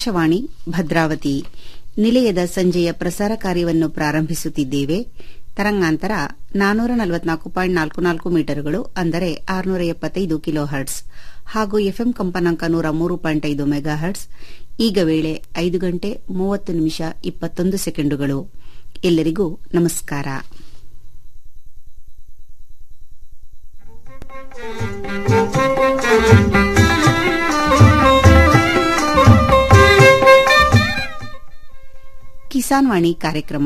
ಆಕಾಶವಾಣಿ ಭದ್ರಾವತಿ ನಿಲಯದ ಸಂಜೆಯ ಪ್ರಸಾರ ಕಾರ್ಯವನ್ನು ಪ್ರಾರಂಭಿಸುತ್ತಿದ್ದೇವೆ ತರಂಗಾಂತರ ನಾನೂರ ನಲವತ್ನಾಲ್ಕು ಪಾಯಿಂಟ್ ನಾಲ್ಕು ನಾಲ್ಕು ಮೀಟರ್ಗಳು ಅಂದರೆ ಆರುನೂರ ಎಪ್ಪತ್ತೈದು ಕಿಲೋ ಹರ್ಟ್ಸ್ ಹಾಗೂ ಎಫ್ಎಂ ಕಂಪನಾಂಕ ನೂರ ಮೂರು ಪಾಯಿಂಟ್ ಐದು ಮೆಗಾ ಹರ್ಟ್ಸ್ ಈಗ ವೇಳೆ ಐದು ಗಂಟೆ ಮೂವತ್ತು ನಿಮಿಷ ಇಪ್ಪತ್ತೊಂದು ಸೆಕೆಂಡುಗಳು ಎಲ್ಲರಿಗೂ ನಮಸ್ಕಾರ ಕಿಸಾನ್ ವಾಣಿ ಕಾರ್ಯಕ್ರಮ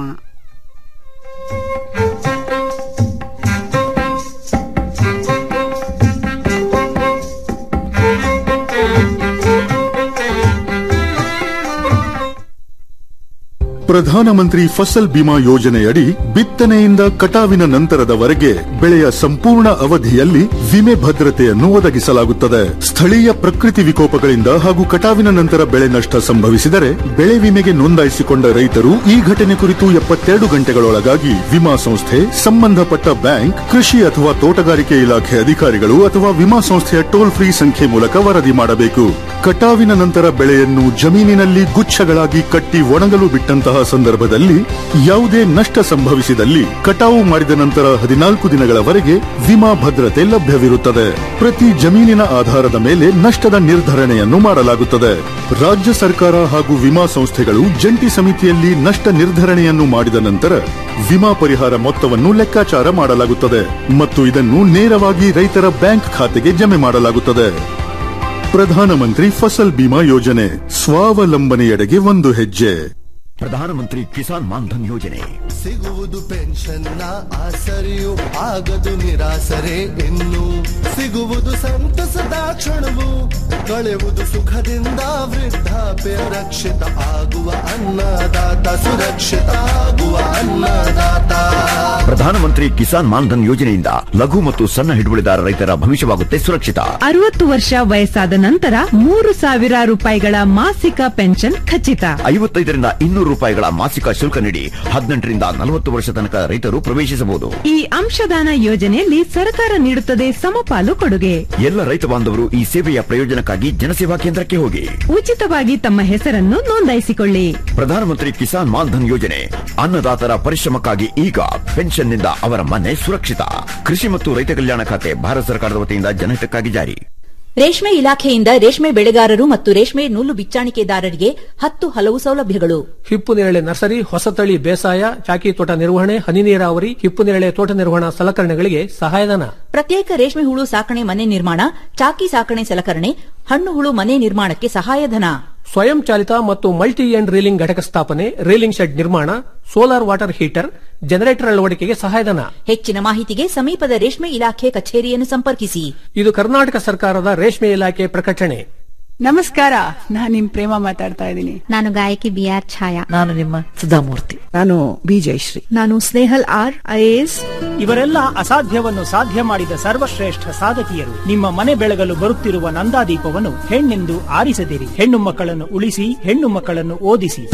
ಪ್ರಧಾನಮಂತ್ರಿ ಫಸಲ್ ಬಿಮಾ ಯೋಜನೆಯಡಿ ಬಿತ್ತನೆಯಿಂದ ಕಟಾವಿನ ನಂತರದವರೆಗೆ ಬೆಳೆಯ ಸಂಪೂರ್ಣ ಅವಧಿಯಲ್ಲಿ ವಿಮೆ ಭದ್ರತೆಯನ್ನು ಒದಗಿಸಲಾಗುತ್ತದೆ ಸ್ಥಳೀಯ ಪ್ರಕೃತಿ ವಿಕೋಪಗಳಿಂದ ಹಾಗೂ ಕಟಾವಿನ ನಂತರ ಬೆಳೆ ನಷ್ಟ ಸಂಭವಿಸಿದರೆ ಬೆಳೆ ವಿಮೆಗೆ ನೋಂದಾಯಿಸಿಕೊಂಡ ರೈತರು ಈ ಘಟನೆ ಕುರಿತು ಎಪ್ಪತ್ತೆರಡು ಗಂಟೆಗಳೊಳಗಾಗಿ ವಿಮಾ ಸಂಸ್ಥೆ ಸಂಬಂಧಪಟ್ಟ ಬ್ಯಾಂಕ್ ಕೃಷಿ ಅಥವಾ ತೋಟಗಾರಿಕೆ ಇಲಾಖೆ ಅಧಿಕಾರಿಗಳು ಅಥವಾ ವಿಮಾ ಸಂಸ್ಥೆಯ ಟೋಲ್ ಫ್ರೀ ಸಂಖ್ಯೆ ಮೂಲಕ ವರದಿ ಮಾಡಬೇಕು ಕಟಾವಿನ ನಂತರ ಬೆಳೆಯನ್ನು ಜಮೀನಿನಲ್ಲಿ ಗುಚ್ಛಗಳಾಗಿ ಕಟ್ಟಿ ಒಣಗಲು ಬಿಟ್ಟಂತಹ ಸಂದರ್ಭದಲ್ಲಿ ಯಾವುದೇ ನಷ್ಟ ಸಂಭವಿಸಿದಲ್ಲಿ ಕಟಾವು ಮಾಡಿದ ನಂತರ ಹದಿನಾಲ್ಕು ದಿನಗಳವರೆಗೆ ವಿಮಾ ಭದ್ರತೆ ಲಭ್ಯವಿರುತ್ತದೆ ಪ್ರತಿ ಜಮೀನಿನ ಆಧಾರದ ಮೇಲೆ ನಷ್ಟದ ನಿರ್ಧರಣೆಯನ್ನು ಮಾಡಲಾಗುತ್ತದೆ ರಾಜ್ಯ ಸರ್ಕಾರ ಹಾಗೂ ವಿಮಾ ಸಂಸ್ಥೆಗಳು ಜಂಟಿ ಸಮಿತಿಯಲ್ಲಿ ನಷ್ಟ ನಿರ್ಧರಣೆಯನ್ನು ಮಾಡಿದ ನಂತರ ವಿಮಾ ಪರಿಹಾರ ಮೊತ್ತವನ್ನು ಲೆಕ್ಕಾಚಾರ ಮಾಡಲಾಗುತ್ತದೆ ಮತ್ತು ಇದನ್ನು ನೇರವಾಗಿ ರೈತರ ಬ್ಯಾಂಕ್ ಖಾತೆಗೆ ಜಮೆ ಮಾಡಲಾಗುತ್ತದೆ ಪ್ರಧಾನಮಂತ್ರಿ ಫಸಲ್ ಬಿಮಾ ಯೋಜನೆ ಸ್ವಾವಲಂಬನೆಯೆಡೆಗೆ ಒಂದು ಹೆಜ್ಜೆ ಪ್ರಧಾನಮಂತ್ರಿ ಕಿಸಾನ್ ಮಾನ್ಧನ್ ಯೋಜನೆ ಸಿಗುವುದು ಪೆನ್ಷನ್ನ ಆಸರೆಯು ಆಗದು ನಿರಾಸರೆ ಇನ್ನು ಸಿಗುವುದು ಸಂತಸದ ಕ್ಷಣವು ಕಳೆವುದು ಸುಖದಿಂದ ವೃದ್ಧಾಪ್ಯ ರಕ್ಷಿತ ಆಗುವ ಅನ್ನದಾತ ಸುರಕ್ಷಿತ ಆಗುವ ಅನ್ನದಾತ ಪ್ರಧಾನಮಂತ್ರಿ ಕಿಸಾನ್ ಮಾನ್ಧನ್ ಯೋಜನೆಯಿಂದ ಲಘು ಮತ್ತು ಸಣ್ಣ ಹಿಡುವಳಿದಾರ ರೈತರ ಭವಿಷ್ಯವಾಗುತ್ತೆ ಸುರಕ್ಷಿತ ಅರವತ್ತು ವರ್ಷ ವಯಸ್ಸಾದ ನಂತರ ಮೂರು ಸಾವಿರ ರೂಪಾಯಿಗಳ ಮಾಸಿಕ ಪೆನ್ಷನ್ ಖಚಿತ ಐವತ್ತೈದರಿಂದ ಇನ್ನೂರು ರೂಪಾಯಿಗಳ ಮಾಸಿಕ ಶುಲ್ಕ ನೀಡಿ ಹದಿನೆಂಟರಿಂದ ನಲವತ್ತು ವರ್ಷ ತನಕ ರೈತರು ಪ್ರವೇಶಿಸಬಹುದು ಈ ಅಂಶದಾನ ಯೋಜನೆಯಲ್ಲಿ ಸರ್ಕಾರ ನೀಡುತ್ತದೆ ಸಮಪಾಲು ಕೊಡುಗೆ ಎಲ್ಲ ರೈತ ಬಾಂಧವರು ಈ ಸೇವೆಯ ಪ್ರಯೋಜನಕ್ಕಾಗಿ ಜನಸೇವಾ ಕೇಂದ್ರಕ್ಕೆ ಹೋಗಿ ಉಚಿತವಾಗಿ ತಮ್ಮ ಹೆಸರನ್ನು ನೋಂದಾಯಿಸಿಕೊಳ್ಳಿ ಪ್ರಧಾನಮಂತ್ರಿ ಕಿಸಾನ್ ಮಾನ್ಧನ್ ಯೋಜನೆ ಅನ್ನದಾತರ ಪರಿಶ್ರಮಕ್ಕಾಗಿ ಈಗ ಪೆನ್ಷನ್ನಿಂದ ಅವರ ಮನೆ ಸುರಕ್ಷಿತ ಕೃಷಿ ಮತ್ತು ರೈತ ಕಲ್ಯಾಣ ಖಾತೆ ಭಾರತ ಸರ್ಕಾರದ ವತಿಯಿಂದ ಜನಹಿತಕ್ಕಾಗಿ ಜಾರಿ ರೇಷ್ಮೆ ಇಲಾಖೆಯಿಂದ ರೇಷ್ಮೆ ಬೆಳೆಗಾರರು ಮತ್ತು ರೇಷ್ಮೆ ನೂಲು ಬಿಚ್ಚಾಣಿಕೆದಾರರಿಗೆ ಹತ್ತು ಹಲವು ಸೌಲಭ್ಯಗಳು ಹಿಪ್ಪು ನೇರಳೆ ನರ್ಸರಿ ಹೊಸತಳಿ ಬೇಸಾಯ ಚಾಕಿ ತೋಟ ನಿರ್ವಹಣೆ ಹನಿ ನೀರಾವರಿ ಹಿಪ್ಪು ನೇರಳೆ ತೋಟ ನಿರ್ವಹಣಾ ಸಲಕರಣೆಗಳಿಗೆ ಸಹಾಯಧನ ಪ್ರತ್ಯೇಕ ರೇಷ್ಮೆ ಹುಳು ಸಾಕಣೆ ಮನೆ ನಿರ್ಮಾಣ ಚಾಕಿ ಸಾಕಣೆ ಸಲಕರಣೆ ಹಣ್ಣು ಹುಳು ಮನೆ ನಿರ್ಮಾಣಕ್ಕೆ ಸಹಾಯಧನ ಸ್ವಯಂ ಚಾಲಿತ ಮತ್ತು ಮಲ್ಟಿ ಎಂಡ್ ರೀಲಿಂಗ್ ಘಟಕ ಸ್ಥಾಪನೆ ರೀಲಿಂಗ್ ಶೆಡ್ ನಿರ್ಮಾಣ ಸೋಲಾರ್ ವಾಟರ್ ಹೀಟರ್ ಜನರೇಟರ್ ಅಳವಡಿಕೆಗೆ ಸಹಾಯಧನ ಹೆಚ್ಚಿನ ಮಾಹಿತಿಗೆ ಸಮೀಪದ ರೇಷ್ಮೆ ಇಲಾಖೆ ಕಚೇರಿಯನ್ನು ಸಂಪರ್ಕಿಸಿ ಇದು ಕರ್ನಾಟಕ ಸರ್ಕಾರದ ರೇಷ್ಮೆ ಇಲಾಖೆ ಪ್ರಕಟಣೆ ನಮಸ್ಕಾರ ನಾನ್ ನಿಮ್ ಪ್ರೇಮ ಮಾತಾಡ್ತಾ ಇದ್ದೀನಿ ನಾನು ಗಾಯಕಿ ಬಿ ಆರ್ ಛಾಯಾ ನಾನು ನಿಮ್ಮ ಸುಧಾಮೂರ್ತಿ ನಾನು ಬಿ ಜಯಶ್ರೀ ನಾನು ಸ್ನೇಹಲ್ ಆರ್ ಐಎಎಸ್ ಇವರೆಲ್ಲ ಅಸಾಧ್ಯವನ್ನು ಸಾಧ್ಯ ಮಾಡಿದ ಸರ್ವಶ್ರೇಷ್ಠ ಸಾಧಕಿಯರು ನಿಮ್ಮ ಮನೆ ಬೆಳಗಲು ಬರುತ್ತಿರುವ ನಂದಾದೀಪವನ್ನು ಹೆಣ್ಣೆಂದು ಆರಿಸದಿರಿ ಹೆಣ್ಣು ಮಕ್ಕಳನ್ನು ಉಳಿಸಿ ಹೆಣ್ಣು ಮಕ್ಕಳನ್ನು ಓದಿಸಿ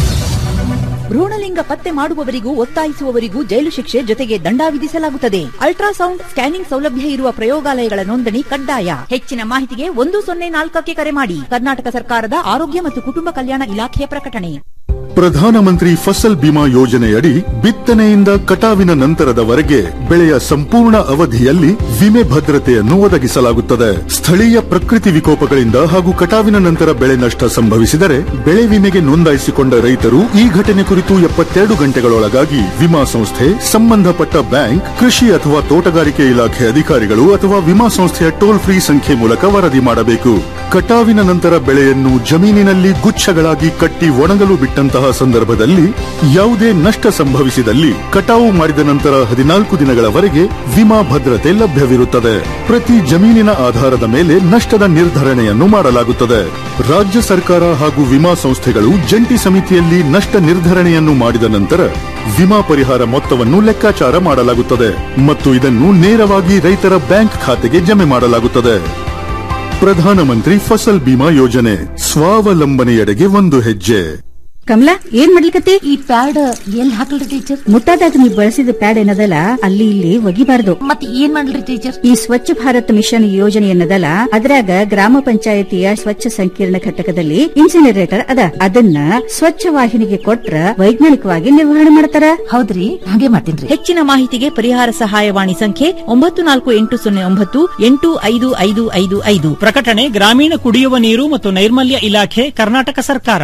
ಭ್ರೂಣಲಿಂಗ ಪತ್ತೆ ಮಾಡುವವರಿಗೂ ಒತ್ತಾಯಿಸುವವರಿಗೂ ಜೈಲು ಶಿಕ್ಷೆ ಜೊತೆಗೆ ದಂಡ ವಿಧಿಸಲಾಗುತ್ತದೆ ಅಲ್ಟ್ರಾಸೌಂಡ್ ಸ್ಕ್ಯಾನಿಂಗ್ ಸೌಲಭ್ಯ ಇರುವ ಪ್ರಯೋಗಾಲಯಗಳ ನೋಂದಣಿ ಕಡ್ಡಾಯ ಹೆಚ್ಚಿನ ಮಾಹಿತಿಗೆ ಒಂದು ಸೊನ್ನೆ ನಾಲ್ಕಕ್ಕೆ ಕರೆ ಮಾಡಿ ಕರ್ನಾಟಕ ಸರ್ಕಾರದ ಆರೋಗ್ಯ ಮತ್ತು ಕುಟುಂಬ ಕಲ್ಯಾಣ ಇಲಾಖೆಯ ಪ್ರಕಟಣೆ ಪ್ರಧಾನಮಂತ್ರಿ ಫಸಲ್ ಬಿಮಾ ಯೋಜನೆಯಡಿ ಬಿತ್ತನೆಯಿಂದ ಕಟಾವಿನ ನಂತರದವರೆಗೆ ಬೆಳೆಯ ಸಂಪೂರ್ಣ ಅವಧಿಯಲ್ಲಿ ವಿಮೆ ಭದ್ರತೆಯನ್ನು ಒದಗಿಸಲಾಗುತ್ತದೆ ಸ್ಥಳೀಯ ಪ್ರಕೃತಿ ವಿಕೋಪಗಳಿಂದ ಹಾಗೂ ಕಟಾವಿನ ನಂತರ ಬೆಳೆ ನಷ್ಟ ಸಂಭವಿಸಿದರೆ ಬೆಳೆ ವಿಮೆಗೆ ನೋಂದಾಯಿಸಿಕೊಂಡ ರೈತರು ಈ ಘಟನೆ ಕುರಿತು ಎಪ್ಪತ್ತೆರಡು ಗಂಟೆಗಳೊಳಗಾಗಿ ವಿಮಾ ಸಂಸ್ಥೆ ಸಂಬಂಧಪಟ್ಟ ಬ್ಯಾಂಕ್ ಕೃಷಿ ಅಥವಾ ತೋಟಗಾರಿಕೆ ಇಲಾಖೆ ಅಧಿಕಾರಿಗಳು ಅಥವಾ ವಿಮಾ ಸಂಸ್ಥೆಯ ಟೋಲ್ ಫ್ರೀ ಸಂಖ್ಯೆ ಮೂಲಕ ವರದಿ ಮಾಡಬೇಕು ಕಟಾವಿನ ನಂತರ ಬೆಳೆಯನ್ನು ಜಮೀನಿನಲ್ಲಿ ಗುಚ್ಛಗಳಾಗಿ ಕಟ್ಟಿ ಒಣಗಲು ಬಿಟ್ಟಂತಹ ಸಂದರ್ಭದಲ್ಲಿ ಯಾವುದೇ ನಷ್ಟ ಸಂಭವಿಸಿದಲ್ಲಿ ಕಟಾವು ಮಾಡಿದ ನಂತರ ಹದಿನಾಲ್ಕು ದಿನಗಳವರೆಗೆ ವಿಮಾ ಭದ್ರತೆ ಲಭ್ಯವಿರುತ್ತದೆ ಪ್ರತಿ ಜಮೀನಿನ ಆಧಾರದ ಮೇಲೆ ನಷ್ಟದ ನಿರ್ಧರಣೆಯನ್ನು ಮಾಡಲಾಗುತ್ತದೆ ರಾಜ್ಯ ಸರ್ಕಾರ ಹಾಗೂ ವಿಮಾ ಸಂಸ್ಥೆಗಳು ಜಂಟಿ ಸಮಿತಿಯಲ್ಲಿ ನಷ್ಟ ನಿರ್ಧರಣೆಯನ್ನು ಮಾಡಿದ ನಂತರ ವಿಮಾ ಪರಿಹಾರ ಮೊತ್ತವನ್ನು ಲೆಕ್ಕಾಚಾರ ಮಾಡಲಾಗುತ್ತದೆ ಮತ್ತು ಇದನ್ನು ನೇರವಾಗಿ ರೈತರ ಬ್ಯಾಂಕ್ ಖಾತೆಗೆ ಜಮೆ ಮಾಡಲಾಗುತ್ತದೆ ಪ್ರಧಾನಮಂತ್ರಿ ಫಸಲ್ ಬಿಮಾ ಯೋಜನೆ ಸ್ವಾವಲಂಬನೆಯೆಡೆಗೆ ಒಂದು ಹೆಜ್ಜೆ ಕಮಲಾ ಏನ್ ಮಾಡ್ಲಿಕತ್ತಿ ಈ ಪ್ಯಾಡ್ ಎಲ್ಲಿ ಹಾಕಲ್ರಿ ಟೀಚರ್ ಮುಟ್ಟಾದಾಗ ನೀವು ಬಳಸಿದ ಪ್ಯಾಡ್ ಏನದಲ್ಲ ಅಲ್ಲಿ ಇಲ್ಲಿ ಒಗಿಬಾರ್ದು ಮತ್ತೆ ಏನ್ ಮಾಡ್ಲಿ ಟೀಚರ್ ಈ ಸ್ವಚ್ಛ ಭಾರತ್ ಮಿಷನ್ ಯೋಜನೆ ಏನದಲ್ಲ ಅದ್ರಾಗ ಗ್ರಾಮ ಪಂಚಾಯತಿಯ ಸ್ವಚ್ಛ ಸಂಕೀರ್ಣ ಘಟಕದಲ್ಲಿ ಇನ್ಸಿನರೇಟರ್ ಅದ ಅದನ್ನ ಸ್ವಚ್ಛ ವಾಹಿನಿಗೆ ಕೊಟ್ರ ವೈಜ್ಞಾನಿಕವಾಗಿ ನಿರ್ವಹಣೆ ಮಾಡ್ತಾರ ಹೌದ್ರಿ ಹಾಗೆ ಮಾಡ್ತೀನಿ ಹೆಚ್ಚಿನ ಮಾಹಿತಿಗೆ ಪರಿಹಾರ ಸಹಾಯವಾಣಿ ಸಂಖ್ಯೆ ಒಂಬತ್ತು ನಾಲ್ಕು ಎಂಟು ಸೊನ್ನೆ ಒಂಬತ್ತು ಎಂಟು ಐದು ಐದು ಐದು ಐದು ಪ್ರಕಟಣೆ ಗ್ರಾಮೀಣ ಕುಡಿಯುವ ನೀರು ಮತ್ತು ನೈರ್ಮಲ್ಯ ಇಲಾಖೆ ಕರ್ನಾಟಕ ಸರ್ಕಾರ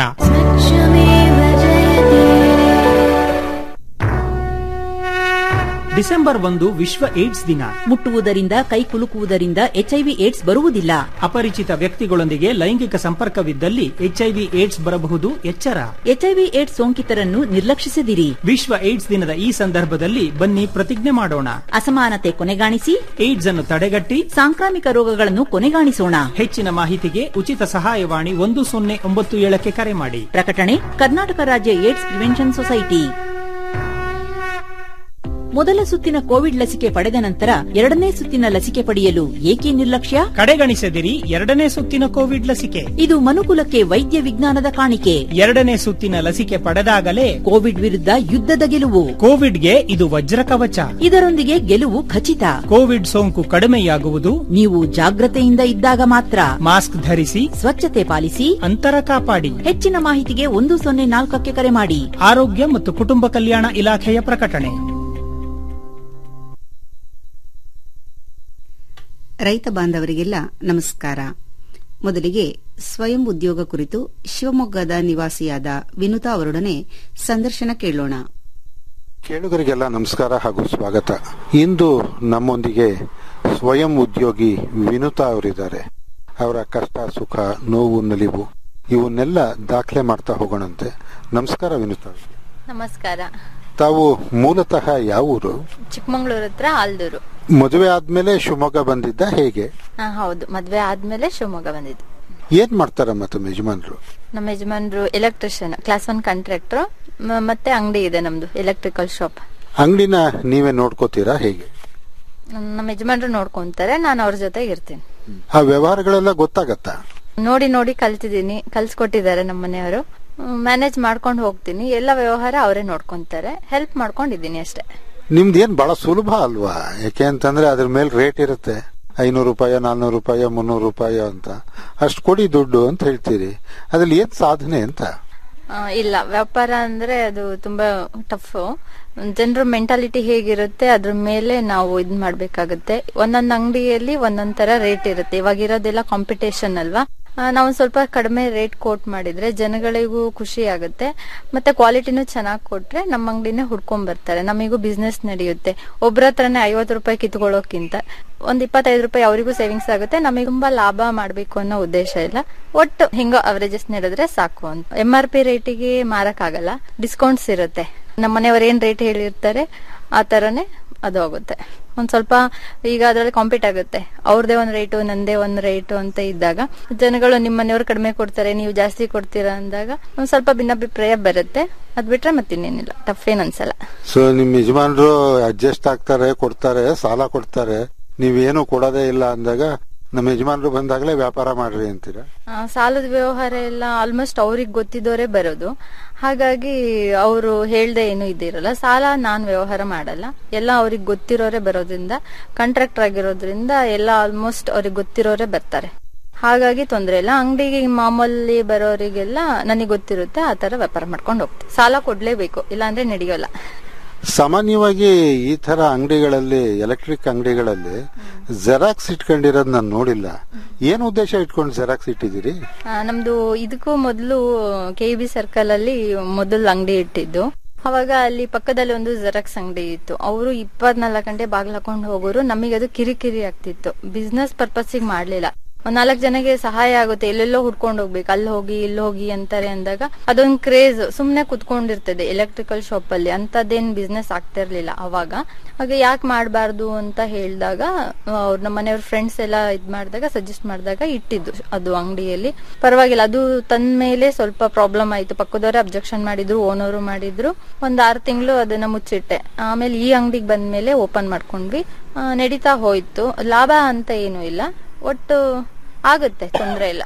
ಡಿಸೆಂಬರ್ ಒಂದು ವಿಶ್ವ ಏಡ್ಸ್ ದಿನ ಮುಟ್ಟುವುದರಿಂದ ಕೈ ಕುಲುಕುವುದರಿಂದ ಎಚ್ಐವಿ ಏಡ್ಸ್ ಬರುವುದಿಲ್ಲ ಅಪರಿಚಿತ ವ್ಯಕ್ತಿಗಳೊಂದಿಗೆ ಲೈಂಗಿಕ ಸಂಪರ್ಕವಿದ್ದಲ್ಲಿ ಎಚ್ಐವಿ ಏಡ್ಸ್ ಬರಬಹುದು ಎಚ್ಚರ ಎಚ್ಐವಿ ಏಡ್ಸ್ ಸೋಂಕಿತರನ್ನು ನಿರ್ಲಕ್ಷಿಸದಿರಿ ವಿಶ್ವ ಏಡ್ಸ್ ದಿನದ ಈ ಸಂದರ್ಭದಲ್ಲಿ ಬನ್ನಿ ಪ್ರತಿಜ್ಞೆ ಮಾಡೋಣ ಅಸಮಾನತೆ ಕೊನೆಗಾಣಿಸಿ ಏಡ್ಸ್ ಅನ್ನು ತಡೆಗಟ್ಟಿ ಸಾಂಕ್ರಾಮಿಕ ರೋಗಗಳನ್ನು ಕೊನೆಗಾಣಿಸೋಣ ಹೆಚ್ಚಿನ ಮಾಹಿತಿಗೆ ಉಚಿತ ಸಹಾಯವಾಣಿ ಒಂದು ಸೊನ್ನೆ ಒಂಬತ್ತು ಏಳಕ್ಕೆ ಕರೆ ಮಾಡಿ ಪ್ರಕಟಣೆ ಕರ್ನಾಟಕ ರಾಜ್ಯ ಏಡ್ಸ್ ಪ್ರಿವೆನ್ಷನ್ ಸೊಸೈಟಿ ಮೊದಲ ಸುತ್ತಿನ ಕೋವಿಡ್ ಲಸಿಕೆ ಪಡೆದ ನಂತರ ಎರಡನೇ ಸುತ್ತಿನ ಲಸಿಕೆ ಪಡೆಯಲು ಏಕೆ ನಿರ್ಲಕ್ಷ್ಯ ಕಡೆಗಣಿಸದಿರಿ ಎರಡನೇ ಸುತ್ತಿನ ಕೋವಿಡ್ ಲಸಿಕೆ ಇದು ಮನುಕುಲಕ್ಕೆ ವೈದ್ಯ ವಿಜ್ಞಾನದ ಕಾಣಿಕೆ ಎರಡನೇ ಸುತ್ತಿನ ಲಸಿಕೆ ಪಡೆದಾಗಲೇ ಕೋವಿಡ್ ವಿರುದ್ಧ ಯುದ್ಧದ ಗೆಲುವು ಕೋವಿಡ್ಗೆ ಇದು ವಜ್ರ ಕವಚ ಇದರೊಂದಿಗೆ ಗೆಲುವು ಖಚಿತ ಕೋವಿಡ್ ಸೋಂಕು ಕಡಿಮೆಯಾಗುವುದು ನೀವು ಜಾಗ್ರತೆಯಿಂದ ಇದ್ದಾಗ ಮಾತ್ರ ಮಾಸ್ಕ್ ಧರಿಸಿ ಸ್ವಚ್ಛತೆ ಪಾಲಿಸಿ ಅಂತರ ಕಾಪಾಡಿ ಹೆಚ್ಚಿನ ಮಾಹಿತಿಗೆ ಒಂದು ಸೊನ್ನೆ ನಾಲ್ಕಕ್ಕೆ ಕರೆ ಮಾಡಿ ಆರೋಗ್ಯ ಮತ್ತು ಕುಟುಂಬ ಕಲ್ಯಾಣ ಇಲಾಖೆಯ ಪ್ರಕಟಣೆ ರೈತ ಬಾಂಧವರಿಗೆಲ್ಲ ನಮಸ್ಕಾರ ಮೊದಲಿಗೆ ಸ್ವಯಂ ಉದ್ಯೋಗ ಕುರಿತು ಶಿವಮೊಗ್ಗದ ನಿವಾಸಿಯಾದ ವಿನುತಾ ಅವರೊಡನೆ ಸಂದರ್ಶನ ಕೇಳೋಣ ಕೇಳುಗರಿಗೆಲ್ಲ ನಮಸ್ಕಾರ ಹಾಗೂ ಸ್ವಾಗತ ಇಂದು ನಮ್ಮೊಂದಿಗೆ ಸ್ವಯಂ ಉದ್ಯೋಗಿ ವಿನುತಾ ಅವರಿದ್ದಾರೆ ಅವರ ಕಷ್ಟ ಸುಖ ನೋವು ನಲಿವು ಇವನ್ನೆಲ್ಲ ದಾಖಲೆ ಮಾಡ್ತಾ ಹೋಗೋಣಂತೆ ನಮಸ್ಕಾರ ವಿನುತಾ ಅವರೇ. ನಮಸ್ಕಾರ ತಾವು ಮೂಲತಃ ಯಾವ ಊರು ಚಿಕ್ಕಮಂಗ್ಳೂರ್ ಹತ್ರ ಆಲ್ದೂರು ಮದುವೆ ಆದ್ಮೇಲೆ ಶಿವಮೊಗ್ಗ ಬಂದಿದ್ದ ಹೇಗೆ ಹಾ ಹೌದು ಮದ್ವೆ ಆದ್ಮೇಲೆ ಶಿವಮೊಗ್ಗ ಬಂದಿದ್ದು ಏನ್ ಮಾಡ್ತಾರಮ್ಮ ತಮ್ಮ ಯಜಮಾನ್ರು ನಮ್ಮ ಯಜಮಾನ್ರು ಎಲೆಕ್ಟ್ರಿಷಿಯನ್ ಕ್ಲಾಸ್ ಒನ್ ಕಾಂಟ್ರಾಕ್ಟರ್ ಮತ್ತೆ ಅಂಗಡಿ ಇದೆ ನಮ್ದು ಎಲೆಕ್ಟ್ರಿಕಲ್ ಶಾಪ್ ಅಂಗಡಿನ ನೀವೇ ನೋಡ್ಕೋತೀರಾ ಹೇಗೆ ನಮ್ಮ ಯಜಮಾನ್ರು ನೋಡ್ಕೊಂತಾರೆ ನಾನು ಅವ್ರ ಜೊತೆಗೆ ಇರ್ತೀನಿ ಆ ವ್ಯವಹಾರಗಳೆಲ್ಲ ಗೊತ್ತಾಗತ್ತಾ ನೋಡಿ ನೋಡಿ ಕಲ್ತಿದ್ದೀನಿ ಕಲ್ಸ್ಕೊಟ್ಟಿದ್ದಾರೆ ನಮ್ಮ ಮನೆಯವರು ಮ್ಯಾನೇಜ್ ಮಾಡ್ಕೊಂಡು ಹೋಗ್ತೀನಿ ಎಲ್ಲ ವ್ಯವಹಾರ ಅವರೇ ನೋಡ್ಕೊಂತಾರೆ ಹೆಲ್ಪ್ ಮಾಡ್ಕೊಂಡಿದ್ದೀನಿ ಅಷ್ಟೇ ನಿಮ್ದೇನ್ ಬಹಳ ಸುಲಭ ಅಲ್ವಾ ಯಾಕೆ ಅಂತಂದ್ರೆ ಅದ್ರ ಮೇಲೆ ರೇಟ್ ಇರುತ್ತೆ ಐನೂರು ರೂಪಾಯಿ ನಾನ್ನೂರು ರೂಪಾಯಿ ಮುನ್ನೂರು ರೂಪಾಯಿ ಅಂತ ಅಷ್ಟು ಕೊಡಿ ದುಡ್ಡು ಅಂತ ಹೇಳ್ತೀರಿ ಅದ್ರಲ್ಲಿ ಏನ್ ಸಾಧನೆ ಅಂತ ಆ, ಇಲ್ಲ ವ್ಯಾಪಾರ ಅಂದ್ರೆ ಅದು ತುಂಬಾ ಟಫ್ ಜನರ ಮೆಂಟಾಲಿಟಿ ಹೇಗಿರುತ್ತೆ ಅದ್ರ ಮೇಲೆ ನಾವು ಇದ್ ಮಾಡ್ಬೇಕಾಗುತ್ತೆ ಒಂದೊಂದ್ ಅಂಗಡಿಯಲ್ಲಿ ಒಂದೊಂದ್ ತರ ರೇಟ್ ಇರುತ್ತೆ ಇವಾಗ ಇರೋದೆಲ್ಲ ಕಾಂಪಿಟೇಷನ್ ಅಲ್ವಾ ಆ, ನಾವು ಸ್ವಲ್ಪ ಕಡಿಮೆ ರೇಟ್ ಕೋಟ್ ಮಾಡಿದ್ರೆ ಜನಗಳಿಗೂ ಖುಷಿ ಆಗುತ್ತೆ ಮತ್ತೆ ಕ್ವಾಲಿಟಿನೂ ಚೆನ್ನಾಗಿ ಕೊಟ್ರೆ ನಮ್ಮ ಅಂಗಡಿನೇ ಹುಡ್ಕೊಂಡ್ ಬರ್ತಾರೆ ನಮಿಗೂ ಬಿಸ್ನೆಸ್ ನಡೆಯುತ್ತೆ ಒಬ್ರ ಹತ್ರನೇ ಐವತ್ತು ರೂಪಾಯಿ ಕಿತ್ಕೊಳ್ಳೋಕ್ಕಿಂತ ಒಂದ್ ಇಪ್ಪತ್ತೈದು ರೂಪಾಯಿ ಅವರಿಗೂ ಸೇವಿಂಗ್ಸ್ ಆಗುತ್ತೆ ನಮಗೆ ತುಂಬಾ ಲಾಭ ಮಾಡ್ಬೇಕು ಅನ್ನೋ ಉದ್ದೇಶ ಇಲ್ಲ ಒಟ್ಟು ಹಿಂಗ ಅವರೇಜಸ್ ನಡೆದ್ರೆ ಸಾಕು ಅಂತ ಎಂ ಆರ್ ಪಿ ರೇಟಿಗೆ ಮಾರಕ್ ಆಗಲ್ಲ ಡಿಸ್ಕೌಂಟ್ಸ್ ಇರುತ್ತೆ ನಮ್ಮ ಮನೆಯವ್ರು ಏನ್ ರೇಟ್ ಹೇಳಿರ್ತಾರೆ ಆ ತರನೇ ಅದು ಆಗುತ್ತೆ ಒಂದ್ ಸ್ವಲ್ಪ ಈಗ ಅದ್ರಲ್ಲಿ ಕಾಂಪೀಟ್ ಆಗುತ್ತೆ ಅವ್ರದೇ ಒಂದ್ ರೇಟು ನಂದೇ ಒಂದ್ ರೇಟು ಅಂತ ಇದ್ದಾಗ ಜನಗಳು ನಿಮ್ಮ ಮನೆಯವ್ರು ಕಡಿಮೆ ಕೊಡ್ತಾರೆ ನೀವು ಜಾಸ್ತಿ ಕೊಡ್ತೀರಾ ಅಂದಾಗ ಒಂದ್ ಸ್ವಲ್ಪ ಭಿನ್ನಾಭಿಪ್ರಾಯ ಬರುತ್ತೆ ಅದ್ ಬಿಟ್ರೆ ಮತ್ತಿನ್ನೇನಿಲ್ಲ ಟಫ್ ಏನ್ ಅನ್ಸಲ್ಲ ಸೊ ನಿಮ್ ಯಜಮಾನ್ರು ಅಡ್ಜಸ್ಟ್ ಆಗ್ತಾರೆ ಕೊಡ್ತಾರೆ ಸಾಲ ಕೊಡ್ತಾರೆ ನೀವೇನು ಕೊಡೋದೇ ಇಲ್ಲ ಅಂದಾಗ ನಮ್ಮ ಯಜಮಾನ್ರು ಬಂದಾಗಲೇ ವ್ಯಾಪಾರ ಮಾಡ್ರಿ ಅಂತೀರಾ ಆ, ಸಾಲದ ವ್ಯವಹಾರ ಎಲ್ಲ ಆಲ್ಮೋಸ್ಟ್ ಅವ್ರಿಗೆ ಗೊತ್ತಿದ್ದವರೇ ಬರೋದು ಹಾಗಾಗಿ ಅವರು ಹೇಳ್ದೆ ಏನು ಇದಿರಲ್ಲ ಸಾಲ ನಾನ್ ವ್ಯವಹಾರ ಮಾಡಲ್ಲ ಎಲ್ಲ ಅವ್ರಿಗೆ ಗೊತ್ತಿರೋರೇ ಬರೋದ್ರಿಂದ ಕಾಂಟ್ರಾಕ್ಟರ್ ಆಗಿರೋದ್ರಿಂದ ಎಲ್ಲ ಆಲ್ಮೋಸ್ಟ್ ಅವ್ರಿಗೆ ಗೊತ್ತಿರೋರೇ ಬರ್ತಾರೆ ಹಾಗಾಗಿ ತೊಂದ್ರೆ ಇಲ್ಲ ಅಂಗಡಿಗೆ ಮಾಮೂಲಿ ಬರೋರಿಗೆಲ್ಲ ನನಗೆ ಗೊತ್ತಿರುತ್ತೆ ಆ ತರ ವ್ಯಾಪಾರ ಮಾಡ್ಕೊಂಡು ಹೋಗ್ತೀವಿ ಸಾಲ ಕೊಡ್ಲೇಬೇಕು ಇಲ್ಲಾಂದ್ರೆ ನಡೆಯೋಲ್ಲ ಸಾಮಾನ್ಯವಾಗಿ ಈ ತರ ಅಂಗಡಿಗಳಲ್ಲಿ ಎಲೆಕ್ಟ್ರಿಕ್ ಅಂಗಡಿಗಳಲ್ಲಿ ಜೆರಾಕ್ಸ್ ಇಟ್ಕೊಂಡಿರೋದ್ ನಾನು ನೋಡಿಲ್ಲ ಏನ್ ಉದ್ದೇಶ ಇಟ್ಕೊಂಡು ಜೆರಾಕ್ಸ್ ಇಟ್ಟಿದ್ದೀರಿ ಆ, ನಮ್ದು ಇದಕ್ಕೂ ಮೊದಲು ಕೆ ಬಿ ಸರ್ಕಲ್ ಅಲ್ಲಿ ಮೊದಲು ಅಂಗಡಿ ಇಟ್ಟಿದ್ದು ಅವಾಗ ಅಲ್ಲಿ ಪಕ್ಕದಲ್ಲಿ ಒಂದು ಜೆರಾಕ್ಸ್ ಅಂಗಡಿ ಇತ್ತು ಅವರು ಇಪ್ಪತ್ನಾಲ್ಕು ಗಂಟೆ ಬಾಗಿಲು ಹಾಕೊಂಡು ಹೋಗೋರು ನಮಗೆ ಅದು ಕಿರಿಕಿರಿ ಆಗ್ತಿತ್ತು ಬಿಸ್ನೆಸ್ ಪರ್ಪಸ್ಸಿಗೆ ಮಾಡ್ಲಿಲ್ಲ ಒಂದ್ ನಾಲ್ಕು ಜನಕ್ಕೆ ಸಹಾಯ ಆಗುತ್ತೆ ಎಲ್ಲೆಲ್ಲೋ ಹುಡ್ಕೊಂಡು ಹೋಗ್ಬೇಕು ಅಲ್ಲಿ ಹೋಗಿ ಇಲ್ಲಿ ಹೋಗಿ ಅಂತಾರೆ ಅಂದಾಗ ಅದೊಂದು ಕ್ರೇಜ್ ಸುಮ್ನೆ ಕುತ್ಕೊಂಡಿರ್ತದೆ ಎಲೆಕ್ಟ್ರಿಕಲ್ ಶಾಪ್ ಅಲ್ಲಿ ಅಂತದೇನ್ ಬಿಸ್ನೆಸ್ ಆಗ್ತಾ ಇರ್ಲಿಲ್ಲ ಅವಾಗ ಹಾಗೆ ಯಾಕೆ ಮಾಡಬಾರ್ದು ಅಂತ ಹೇಳಿದಾಗ ಅವ್ರ ನಮ್ಮ ಮನೆಯವ್ರ ಫ್ರೆಂಡ್ಸ್ ಎಲ್ಲ ಇದ್ ಮಾಡಿದಾಗ ಸಜೆಸ್ಟ್ ಮಾಡಿದಾಗ ಇಟ್ಟಿದ್ದು ಅದು ಅಂಗಡಿಯಲ್ಲಿ ಪರವಾಗಿಲ್ಲ ಅದು ತಂದ ಮೇಲೆ ಸ್ವಲ್ಪ ಪ್ರಾಬ್ಲಮ್ ಆಯ್ತು ಪಕ್ಕದವರೇ ಅಬ್ಜೆಕ್ಷನ್ ಮಾಡಿದ್ರು ಓನರು ಮಾಡಿದ್ರು ಒಂದ್ ಆರು ತಿಂಗಳು ಅದನ್ನ ಮುಚ್ಚಿಟ್ಟೆ ಆಮೇಲೆ ಈ ಅಂಗಡಿಗೆ ಬಂದ್ಮೇಲೆ ಓಪನ್ ಮಾಡ್ಕೊಂಡ್ವಿ ಆ, ನಡೀತಾ ಹೋಯ್ತು ಲಾಭ ಅಂತ ಏನು ಇಲ್ಲ ಒಟ್ಟು ಆಗುತ್ತೆ ತೊಂದ್ರೆ ಇಲ್ಲ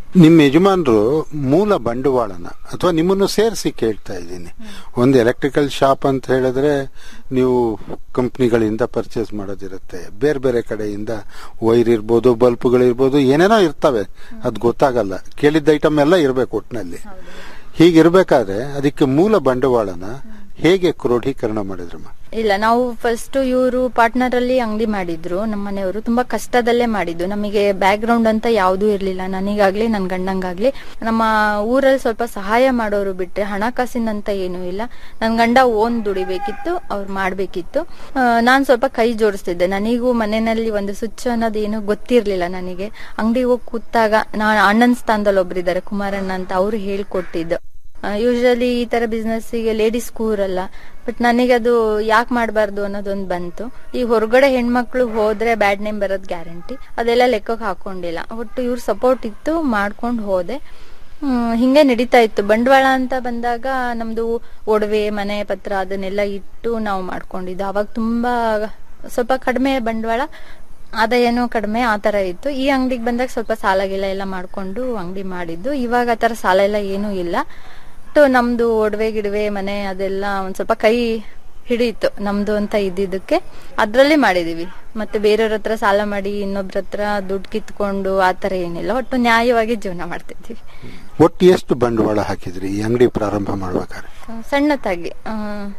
ನಿಮ್ಮ ಯಜಮಾನರು ಮೂಲ ಬಂಡವಾಳನ ಅಥವಾ ನಿಮ್ಮನ್ನು ಸೇರಿಸಿ ಕೇಳ್ತಾ ಇದ್ದೀನಿ ಒಂದು ಎಲೆಕ್ಟ್ರಿಕಲ್ ಶಾಪ್ ಅಂತ ಹೇಳಿದ್ರೆ ನೀವು ಕಂಪ್ನಿಗಳಿಂದ ಪರ್ಚೇಸ್ ಮಾಡೋದಿರುತ್ತೆ ಬೇರೆ ಬೇರೆ ಕಡೆಯಿಂದ ವೈರ್ ಇರ್ಬೋದು ಬಲ್ಬ್ಗಳಿರ್ಬೋದು ಏನೇನೋ ಇರ್ತವೆ ಅದು ಗೊತ್ತಾಗಲ್ಲ ಕೇಳಿದ್ದ ಐಟಮ್ ಎಲ್ಲ ಇರಬೇಕು ಒಟ್ಟಿನಲ್ಲಿ ಹೀಗಿರ್ಬೇಕಾದ್ರೆ ಅದಕ್ಕೆ ಮೂಲ ಬಂಡವಾಳನ ಹೇಗೆ ಕ್ರೋಢೀಕರಣ ಮಾಡಿದ್ರಮ್ಮ ಇಲ್ಲ ನಾವು ಫಸ್ಟ್ ಇವರು ಪಾರ್ಟ್ನರ್ ಅಲ್ಲಿ ಅಂಗಡಿ ಮಾಡಿದ್ರು ನಮ್ಮ ಮನೆಯವರು ತುಂಬಾ ಕಷ್ಟದಲ್ಲೇ ಮಾಡಿದ್ದು ನಮಗೆ ಬ್ಯಾಕ್ ಗ್ರೌಂಡ್ ಅಂತ ಯಾವ್ದೂ ಇರ್ಲಿಲ್ಲ ನನಗಾಗ್ಲಿ ನನ್ ಗಂಡಂಗಾಗ್ಲಿ ನಮ್ಮ ಊರಲ್ಲಿ ಸ್ವಲ್ಪ ಸಹಾಯ ಮಾಡೋರು ಬಿಟ್ರೆ ಹಣಕಾಸಿನಂತ ಏನೂ ಇಲ್ಲ ನನ್ ಗಂಡ ಓನ್ ದುಡಿಬೇಕಿತ್ತು ಅವ್ರು ಮಾಡ್ಬೇಕಿತ್ತು ಆ, ನಾನ್ ಸ್ವಲ್ಪ ಕೈ ಜೋಡಿಸ್ತಿದ್ದೆ ನನಗೂ ಮನೆಯಲ್ಲಿ ಒಂದು ಸ್ವಿಚ್ ಅನ್ನೋದೇನು ಗೊತ್ತಿರ್ಲಿಲ್ಲ ನನಗೆ ಅಂಗಡಿ ಹೋಗಿ ಕೂತಾಗ ನಾನು ಅಣ್ಣನ ಸ್ಥಾನದಲ್ಲಿ ಒಬ್ರಿದ್ದಾರೆ ಕುಮಾರಣ್ಣ ಅಂತ ಅವ್ರು ಹೇಳ್ಕೊಟ್ಟಿದ್ದು ಯೂಶಲಿ ಈ ತರ ಬಿಸ್ನೆಸ್ ಗೆ ಲೇಡೀಸ್ ಕೂರಲ್ಲ ಬಟ್ ನನಗೆ ಅದು ಯಾಕೆ ಮಾಡಬಾರ್ದು ಅನ್ನೋದೊಂದು ಬಂತು ಈ ಹೊರಗಡೆ ಹೆಣ್ಮಕ್ಳು ಹೋದ್ರೆ ಬ್ಯಾಡ್ ನೇಮ್ ಬರೋದ್ ಗ್ಯಾರಂಟಿ ಅದೆಲ್ಲ ಲೆಕ್ಕಕ್ಕೆ ಹಾಕೊಂಡಿಲ್ಲ ಒಟ್ಟು ಇವ್ರ ಸಪೋರ್ಟ್ ಇತ್ತು ಮಾಡ್ಕೊಂಡು ಹೋದೆ ಹ್ಮ್, ಹಿಂಗೆ ನಡೀತಾ ಇತ್ತು ಬಂಡವಾಳ ಅಂತ ಬಂದಾಗ ನಮ್ದು ಒಡವೆ ಮನೆ ಪತ್ರ ಅದನ್ನೆಲ್ಲ ಇಟ್ಟು ನಾವು ಮಾಡ್ಕೊಂಡಿದ್ದು ಅವಾಗ ತುಂಬಾ ಸ್ವಲ್ಪ ಕಡಿಮೆ ಬಂಡವಾಳ ಆದಾಯನೂ ಕಡಿಮೆ ಆ ತರ ಇತ್ತು ಈ ಅಂಗಡಿಗೆ ಬಂದಾಗ ಸ್ವಲ್ಪ ಸಾಲ ಗೀಲ ಎಲ್ಲ ಮಾಡ್ಕೊಂಡು ಅಂಗಡಿ ಮಾಡಿದ್ದು ಇವಾಗ ಆ ತರ ಸಾಲ ಎಲ್ಲ ಏನೂ ಇಲ್ಲ ಒಟ್ಟು ನಮ್ದು ಒಡವೆ ಗಿಡವೆ ಮನೆ ಅದೆಲ್ಲ ಒಂದ್ ಸ್ವಲ್ಪ ಕೈ ಹಿಡಿಯಿತು ನಮ್ದು ಅಂತ ಇದ್ದಿದ್ದಕ್ಕೆ ಅದ್ರಲ್ಲಿ ಮಾಡಿದೀವಿ ಮತ್ತೆ ಬೇರೆಯವ್ರ ಹತ್ರ ಸಾಲ ಮಾಡಿ ಇನ್ನೊಬ್ರ ಹತ್ರ ದುಡ್ಡು ಕಿತ್ಕೊಂಡು ಆ ತರ ಏನಿಲ್ಲ ಒಟ್ಟು ನ್ಯಾಯವಾಗಿ ಜೀವನ ಮಾಡ್ತಿದ್ವಿ ಒಟ್ಟು ಎಷ್ಟು ಬಂಡವಾಳ ಹಾಕಿದ್ರಿ ಈ ಅಂಗಡಿ ಪ್ರಾರಂಭ ಮಾಡ್ಬೇಕಾದ್ರೆ ಸಣ್ಣತಾಗಿ ಆ,